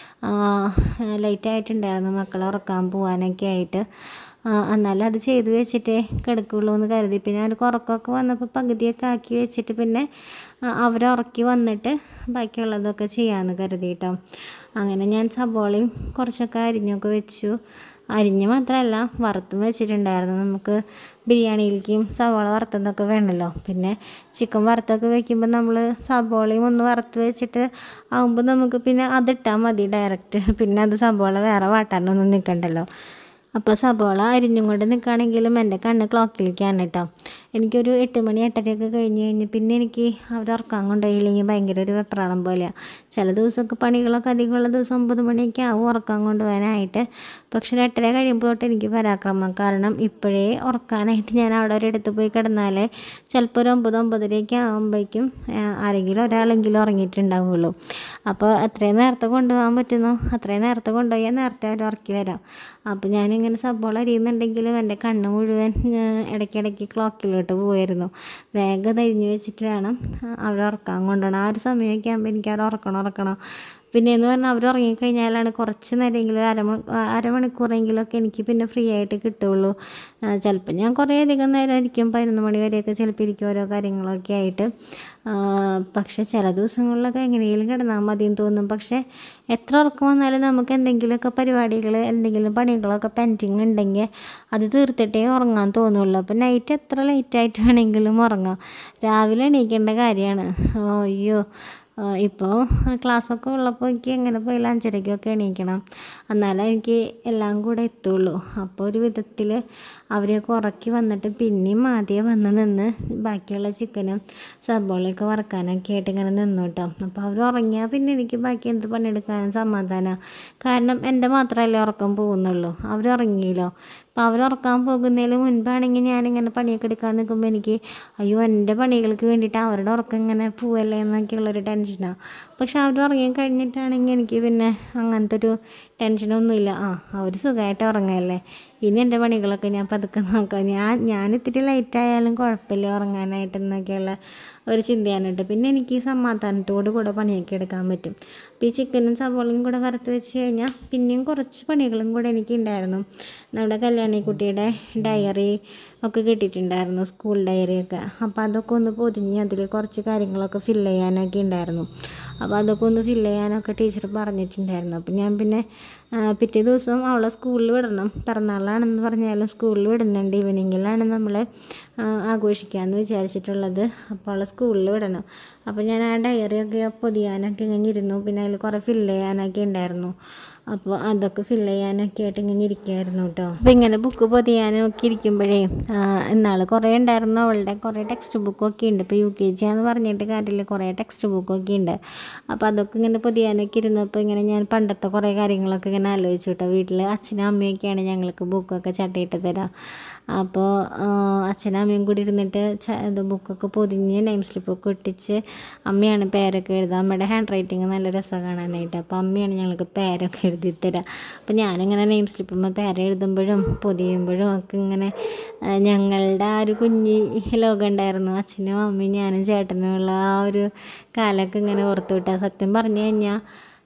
ലേറ്റ് ആയിട്ടുണ്ടായിരുന്നു മക്കളെ ഉറക്കാൻ പോകാനൊക്കെ ആയിട്ട് ആ, എന്നാലും അത് ചെയ്ത് വെച്ചിട്ടേ കിടക്കുള്ളൂ എന്ന് കരുതി പിന്നെ അവർക്ക് ഉറക്കമൊക്കെ വന്നപ്പോൾ പകുതിയൊക്കെ ആക്കി വെച്ചിട്ട് പിന്നെ ആ, അവരെ ഉറക്കി വന്നിട്ട് ബാക്കിയുള്ളതൊക്കെ ചെയ്യാമെന്ന് കരുതി കേട്ടോ അങ്ങനെ ഞാൻ സബോളയും കുറച്ചൊക്കെ അരിഞ്ഞൊക്കെ വെച്ചു അരിഞ്ഞ് മാത്രമല്ല വറുത്തും വെച്ചിട്ടുണ്ടായിരുന്നു നമുക്ക് ബിരിയാണിയിലേക്കും സവാള വറുത്തതൊക്കെ വേണമല്ലോ പിന്നെ ചിക്കൻ വറുത്തൊക്കെ വെക്കുമ്പോൾ നമ്മൾ സബോളയും ഒന്ന് വറുത്ത് വെച്ചിട്ട് ആകുമ്പോൾ നമുക്ക് പിന്നെ അതിട്ടാൽ മതി ഡയറക്റ്റ് പിന്നെ അത് സബോള വേറെ വാട്ടാനൊന്നും നിൽക്കണ്ടല്ലോ അപ്പോൾ സബോള അരിഞ്ഞും കൊണ്ട് നിൽക്കുകയാണെങ്കിലും എൻ്റെ കണ്ണ് ക്ലോക്കിലേക്കാണ് കേട്ടോ എനിക്കൊരു എട്ട് മണി എട്ടരയൊക്കെ കഴിഞ്ഞ് കഴിഞ്ഞ് പിന്നെ എനിക്ക് അവിടെ ഉറക്കാൻ കൊണ്ടുപോയില്ലെങ്കിൽ ഭയങ്കര ഒരു വെപ്രാളം പോലെയാണ് ചില ദിവസമൊക്കെ പണികളൊക്കെ അധികമുള്ള ദിവസം ഒമ്പത് മണിയൊക്കെ ആവും ഉറക്കാൻ കൊണ്ടുപോകാനായിട്ട് പക്ഷേ ഒരു എട്ടര കഴിയുമ്പോൾ തൊട്ട് എനിക്ക് പരാക്രമം കാരണം ഇപ്പോഴേ ഉറക്കാനായിട്ട് ഞാൻ അവിടെ ഒരു അടുത്ത് പോയി കിടന്നാലേ ചിലപ്പോൾ ഒരു ഒമ്പത് ഒമ്പതരയൊക്കെ ആകുമ്പോഴേക്കും ആരെങ്കിലും ഒരാളെങ്കിലും ഉറങ്ങിയിട്ടുണ്ടാവുള്ളൂ അപ്പോൾ എത്രയും നേരത്തെ കൊണ്ടുപോകാൻ പറ്റുന്നോ അത്രയും നേരത്തെ കൊണ്ടുപോയാൽ നേരത്തെ അവർ ഉറക്കി വരാം അപ്പോൾ ഞാനിങ്ങനെ സബോള അരിയുന്നുണ്ടെങ്കിലും എൻ്റെ കണ്ണ് മുഴുവൻ ആ, ഇടയ്ക്കിടയ്ക്ക് ക്ലോക്കിലോട്ട് പോയിരുന്നു വേഗം തരിഞ്ഞു വെച്ചിട്ട് വേണം അവിടെ ഉറക്കാൻ കൊണ്ടുപോകണം ആ ഒരു സമയമൊക്കെ ആകുമ്പോൾ എനിക്ക് അവിടെ ഉറക്കണം ഉറക്കണം പിന്നെ എന്ന് പറഞ്ഞാൽ അവർ ഉറങ്ങിക്കഴിഞ്ഞാലാണ് കുറച്ച് നേരമെങ്കിലും അരമണി അരമണിക്കൂറെങ്കിലുമൊക്കെ എനിക്ക് പിന്നെ ഫ്രീ ആയിട്ട് കിട്ടുള്ളൂ ചിലപ്പോൾ ഞാൻ കുറേ അധികം നേരം ഇരിക്കും പതിനൊന്ന് മണി വരെയൊക്കെ ചിലപ്പോൾ ഇരിക്കും ഓരോ കാര്യങ്ങളൊക്കെ ആയിട്ട് ആ, പക്ഷേ ചില ദിവസങ്ങളിലൊക്കെ എങ്ങനെയെങ്കിലും കിടന്നാൽ മതിയെന്ന് തോന്നും പക്ഷേ എത്ര ഉറക്കം വന്നാലും നമുക്ക് എന്തെങ്കിലുമൊക്കെ പരിപാടികൾ എന്തെങ്കിലും പണികളൊക്കെ പെൻഡിങ് ഉണ്ടെങ്കിൽ അത് തീർത്തിട്ടേ ഉറങ്ങാൻ തോന്നുള്ളൂ അപ്പോൾ നൈറ്റ് എത്ര ലേറ്റ് ആയിട്ട് വേണമെങ്കിലും ഉറങ്ങാം രാവിലെ എണീക്കേണ്ട കാര്യമാണ് അയ്യോ ഇപ്പോൾ ക്ലാസ്സൊക്കെ ഉള്ളപ്പോൾ എനിക്ക് എങ്ങനെ പോയാലും അഞ്ചരയ്ക്കൊക്കെ എണീക്കണം എന്നാലേ എനിക്ക് എല്ലാം കൂടെ എത്തുള്ളൂ അപ്പോൾ ഒരു വിധത്തിൽ അവരെയൊക്കെ ഉറക്കി വന്നിട്ട് പിന്നെയും ആദ്യം വന്ന് നിന്ന് ബാക്കിയുള്ള ചിക്കനും സബോളയൊക്കെ വറക്കാനൊക്കെ ആയിട്ട് ഇങ്ങനെ നിന്നു കേട്ടോ അപ്പോൾ അവർ ഉറങ്ങിയാൽ പിന്നെ എനിക്ക് ബാക്കി എന്ത് പണിയെടുക്കാനും സമാധാനമാണ് കാരണം എൻ്റെ മാത്രമല്ലേ ഉറക്കം പോകുന്നുള്ളൂ അവർ ഉറങ്ങിയല്ലോ അപ്പോൾ അവർ ഉറക്കാൻ പോകുന്നതിന് മുൻപാണെങ്കിൽ ഞാനിങ്ങനെ പണിയൊക്കെ എടുക്കാൻ നിൽക്കുമ്പോൾ എനിക്ക് അയ്യോ എൻ്റെ പണികൾക്ക് വേണ്ടിയിട്ട് അവരുടെ ഉറക്കം ഇങ്ങനെ പോവല്ലേ എന്നൊക്കെയുള്ളൊരു ടെൻഷനാണ് പക്ഷെ അവർ ഉറങ്ങി കഴിഞ്ഞിട്ടാണെങ്കിൽ എനിക്ക് പിന്നെ അങ്ങനത്തെ ഒരു ടെൻഷനൊന്നുമില്ല ആ അവർ സുഖമായിട്ട് ഉറങ്ങല്ലേ ഇനി എൻ്റെ പണികളൊക്കെ ഞാൻ പതുക്കെ നോക്കാം ഞാൻ ഞാൻ ഇത്തിരി ലേറ്റ് ആയാലും കുഴപ്പമില്ല ഉറങ്ങാനായിട്ട് എന്നൊക്കെയുള്ള ഒരു ചിന്തയാണ് കേട്ടോ പിന്നെ എനിക്ക് സമാധാനത്തോടു കൂടെ പണിയൊക്കെ എടുക്കാൻ പറ്റും അപ്പോൾ ഈ ചിക്കനും സവോളയും കൂടെ വറുത്ത് വെച്ച് കഴിഞ്ഞാൽ പിന്നെയും കുറച്ച് പണികളും കൂടെ എനിക്ക് ഉണ്ടായിരുന്നു നമ്മുടെ കല്യാണിക്കുട്ടിയുടെ ഡയറി ഒക്കെ കിട്ടിയിട്ടുണ്ടായിരുന്നു സ്കൂൾ ഡയറിയൊക്കെ അപ്പോൾ അതൊക്കെ ഒന്ന് പൊതിഞ്ഞ് അതിൽ കുറച്ച് കാര്യങ്ങളൊക്കെ ഫില്ല് ചെയ്യാനൊക്കെ ഉണ്ടായിരുന്നു അപ്പോൾ അതൊക്കെ ഒന്ന് ഫില്ല് ചെയ്യാനൊക്കെ ടീച്ചർ പറഞ്ഞിട്ടുണ്ടായിരുന്നു അപ്പോൾ ഞാൻ പിന്നെ ആ, പിറ്റേ ദിവസം അവളെ സ്കൂളിൽ വിടണം പിറന്നാളാണെന്ന് പറഞ്ഞാലും സ്കൂളിൽ വിടുന്നുണ്ട് ഈവനിങ്ങിലാണ് നമ്മൾ ആഘോഷിക്കാമെന്ന് വിചാരിച്ചിട്ടുള്ളത് അപ്പോൾ അവളെ സ്കൂളിൽ വിടണം അപ്പോൾ ഞാൻ ആ ഡയറിയൊക്കെ പൊതിയാനൊക്കെ ഇങ്ങനെ ഇരുന്നു പിന്നെ അതിൽ കുറേ ഫില്ല് ചെയ്യാനൊക്കെ ഉണ്ടായിരുന്നു അപ്പോൾ അതൊക്കെ ഫില്ല് ചെയ്യാനൊക്കെ ആയിട്ട് ഇങ്ങനെ ഇരിക്കുമായിരുന്നു കേട്ടോ അപ്പോൾ ഇങ്ങനെ ബുക്ക് പൊതിയാനും ഒക്കെ ഇരിക്കുമ്പോഴേ ഇന്നാൾ കുറേ ഉണ്ടായിരുന്നു അവളുടെ കുറേ ടെക്സ്റ്റ് ബുക്കൊക്കെ ഉണ്ട് ഇപ്പോൾ യു കെ ജി ആണെന്ന് പറഞ്ഞിട്ട് കാര്യമില്ല കുറേ ടെക്സ്റ്റ് ബുക്കൊക്കെ ഉണ്ട് അപ്പോൾ അതൊക്കെ ഇങ്ങനെ പൊതിയാനൊക്കെ ഇരുന്നപ്പോൾ ഇങ്ങനെ ഞാൻ പണ്ടത്തെ കുറേ കാര്യങ്ങളൊക്കെ ഇങ്ങനെ ആലോചിച്ചു കേട്ടോ വീട്ടിൽ അച്ഛനും അമ്മയൊക്കെയാണ് ഞങ്ങൾക്ക് ബുക്കൊക്കെ ചട്ടയിട്ട് തരാം അപ്പോൾ അച്ഛനും അമ്മയും കൂടി ഇരുന്നിട്ട് ച ഇത് ബുക്കൊക്കെ പൊതിഞ്ഞ് നെയിം സ്ലിപ്പൊക്കെ ഒട്ടിച്ച് അമ്മയാണ് പേരൊക്കെ എഴുതുക അമ്മയുടെ ഹാൻഡ് റൈറ്റിംഗ് നല്ല രസമാണ് കാണാനായിട്ട് അപ്പോൾ അമ്മയാണ് ഞങ്ങൾക്ക് പേരൊക്കെ എഴുതി തരാം അപ്പോൾ ഞാനിങ്ങനെ നെയിം സ്ലിപ്പുമ്പോൾ പേര് എഴുതുമ്പോഴും പൊതിയുമ്പോഴും ഒക്കെ ഇങ്ങനെ ആ, ഞങ്ങളുടെ ആ ഒരു കുഞ്ഞി ലോകം ഉണ്ടായിരുന്നു അച്ഛനും അമ്മയും ഞാനും ചേട്ടനും ഉള്ള ആ ഒരു കാലമൊക്കെ ഇങ്ങനെ ഓർത്തു വിട്ടാൽ സത്യം പറഞ്ഞു കഴിഞ്ഞാൽ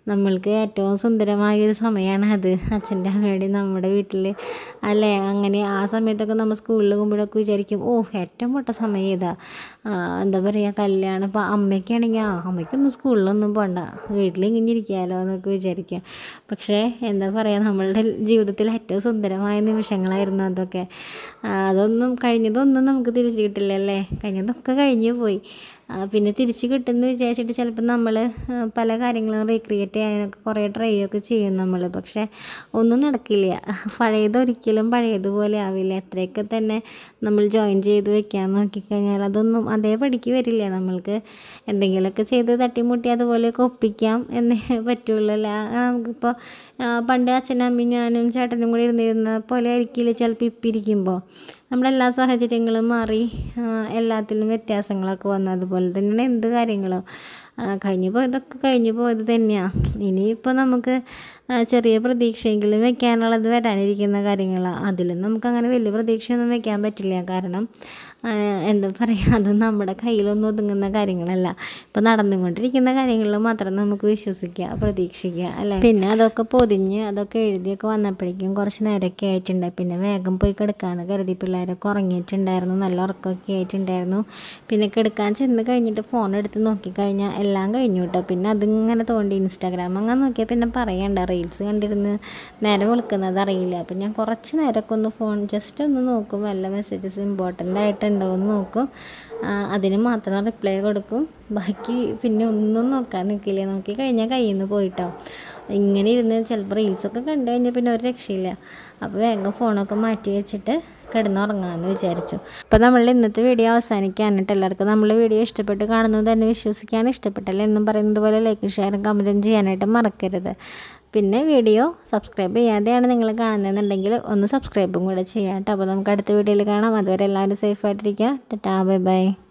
നമ്മൾക്ക് ഏറ്റവും സുന്ദരമായ ഒരു സമയമാണ് അത് അച്ഛൻ്റെ അമ്മയുടെയും നമ്മുടെ വീട്ടിൽ അല്ലേ അങ്ങനെ ആ സമയത്തൊക്കെ നമ്മൾ സ്കൂളിൽ പോകുമ്പോഴൊക്കെ വിചാരിക്കും ഓ ഏറ്റവും പൊട്ട സമയം ഇതാ ആ, എന്താ പറയുക കല്യാണം ഇപ്പോൾ അമ്മയ്ക്കാണെങ്കിൽ ആ അമ്മയ്ക്കൊന്നും സ്കൂളിലൊന്നും പോകണ്ട വീട്ടിൽ ഇങ്ങനെ ഇരിക്കാമല്ലോ എന്നൊക്കെ വിചാരിക്കുക പക്ഷേ എന്താ പറയുക നമ്മളുടെ ജീവിതത്തിൽ ഏറ്റവും സുന്ദരമായ നിമിഷങ്ങളായിരുന്നു അതൊക്കെ ആ, അതൊന്നും കഴിഞ്ഞതൊന്നും നമുക്ക് തിരിച്ചു കിട്ടില്ലല്ലേ കഴിഞ്ഞതൊക്കെ കഴിഞ്ഞു പോയി ആ, പിന്നെ തിരിച്ച് കിട്ടുമെന്ന് വിചാരിച്ചിട്ട് ചിലപ്പോൾ നമ്മൾ പല കാര്യങ്ങളും റീക്രിയേറ്റ് ചെയ്യാനൊക്കെ കുറേ ട്രൈ ഒക്കെ ചെയ്യും നമ്മൾ പക്ഷേ ഒന്നും നടക്കില്ല പഴയത് ഒരിക്കലും പഴയതുപോലെ ആവില്ല എത്രയൊക്കെ തന്നെ നമ്മൾ ജോയിൻ ചെയ്ത് വെക്കാൻ നോക്കിക്കഴിഞ്ഞാൽ അതൊന്നും അതേപടിക്ക് വരില്ല നമ്മൾക്ക് എന്തെങ്കിലുമൊക്കെ ചെയ്ത് തട്ടിമുട്ടി അതുപോലെയൊക്കെ ഒപ്പിക്കാം എന്നേ പറ്റുള്ളൂ അല്ല ആ, നമുക്കിപ്പോൾ ആ, പണ്ട് അച്ഛനും അമ്മയും ഞാനും ചേട്ടനും കൂടി ഇരുന്നിരുന്ന പോലെ ആയിരിക്കില്ല ചിലപ്പോൾ ഇപ്പം ഇരിക്കുമ്പോൾ നമ്മുടെ എല്ലാ സാഹചര്യങ്ങളും മാറി ആ, എല്ലാത്തിലും വ്യത്യാസങ്ങളൊക്കെ വന്നു അതുപോലെ തന്നെയാണ് എന്ത് കാര്യങ്ങളും ആ, കഴിഞ്ഞു പോയതൊക്കെ കഴിഞ്ഞു പോയത് തന്നെയാണ് ഇനിയിപ്പോൾ നമുക്ക് ആ, ചെറിയ പ്രതീക്ഷയെങ്കിലും വെക്കാനുള്ളത് വരാനിരിക്കുന്ന കാര്യങ്ങളാണ് അതിലും നമുക്ക് അങ്ങനെ വലിയ പ്രതീക്ഷയൊന്നും വെക്കാൻ പറ്റില്ല കാരണം ആ, എന്താ പറയുക അത് നമ്മുടെ കയ്യിലൊന്നും ഒതുങ്ങുന്ന കാര്യങ്ങളല്ല ഇപ്പോൾ നടന്നുകൊണ്ടിരിക്കുന്ന കാര്യങ്ങളിൽ മാത്രം നമുക്ക് വിശ്വസിക്കുക പ്രതീക്ഷിക്കുക അല്ലേ പിന്നെ അതൊക്കെ പൊതിഞ്ഞ് അതൊക്കെ എഴുതിയൊക്കെ വന്നപ്പോഴേക്കും കുറച്ച് നേരമൊക്കെ ആയിട്ടുണ്ട് പിന്നെ വേഗം പോയി കിടക്കാമെന്ന് കരുതി പിള്ളേരൊക്കെ ഉറങ്ങിയിട്ടുണ്ടായിരുന്നു നല്ല ഉറക്കമൊക്കെ ആയിട്ടുണ്ടായിരുന്നു പിന്നെ കിടക്കാൻ ചെന്ന് കഴിഞ്ഞിട്ട് ഫോൺ എടുത്ത് നോക്കിക്കഴിഞ്ഞാൽ എല്ലാം കഴിഞ്ഞു കേട്ടോ പിന്നെ അതിങ്ങനെ തോണ്ടി ഇൻസ്റ്റാഗ്രാം അങ്ങനെ നോക്കിയാൽ പിന്നെ പറയണ്ട റീൽസ് കണ്ടിരുന്ന് നേരം വിളിക്കുന്നത് അറിയില്ല അപ്പം ഞാൻ കുറച്ച് നേരമൊക്കെ ഒന്ന് ഫോൺ ജസ്റ്റ് ഒന്ന് നോക്കും വല്ല മെസ്സേജസ് ഇമ്പോർട്ടൻ്റ് ആയിട്ടുണ്ടോ എന്ന് നോക്കും ആ, അതിന് മാത്രം റിപ്ലൈ കൊടുക്കും ബാക്കി പിന്നെ ഒന്നും നോക്കാൻ നിൽക്കില്ല നോക്കി കഴിഞ്ഞാൽ കയ്യിൽ നിന്ന് പോയിട്ടോ ഇങ്ങനെ ഇരുന്ന് ചിലപ്പോൾ റീൽസൊക്കെ കണ്ടു കഴിഞ്ഞാൽ പിന്നെ ഒരു രക്ഷയില്ല അപ്പോൾ വേഗം ഫോണൊക്കെ മാറ്റി വെച്ചിട്ട് കിടന്നുറങ്ങാമെന്ന് വിചാരിച്ചു അപ്പോൾ നമ്മൾ ഇന്നത്തെ വീഡിയോ അവസാനിക്കാണ് കേട്ടോ എല്ലാവർക്കും നമ്മൾ വീഡിയോ ഇഷ്ടപ്പെട്ട് കാണുന്നത് തന്നെ വിശ്വസിക്കാൻ ഇഷ്ടപ്പെട്ടല്ലേ എന്നും പറയുന്നത് പോലെ ലൈക്കും ഷെയറും കമൻറ്റും ചെയ്യാനായിട്ട് മറക്കരുത് പിന്നെ വീഡിയോ സബ്സ്ക്രൈബ് ചെയ്യാതെയാണ് നിങ്ങൾ കാണുന്നതെന്നുണ്ടെങ്കിൽ ഒന്ന് സബ്സ്ക്രൈബും കൂടെ ചെയ്യാം കേട്ടോ അപ്പോൾ നമുക്ക് അടുത്ത വീഡിയോയിൽ കാണാം അതുവരെ എല്ലാവരും സേഫായിട്ടിരിക്കുക ടാറ്റാ ബൈ ബൈ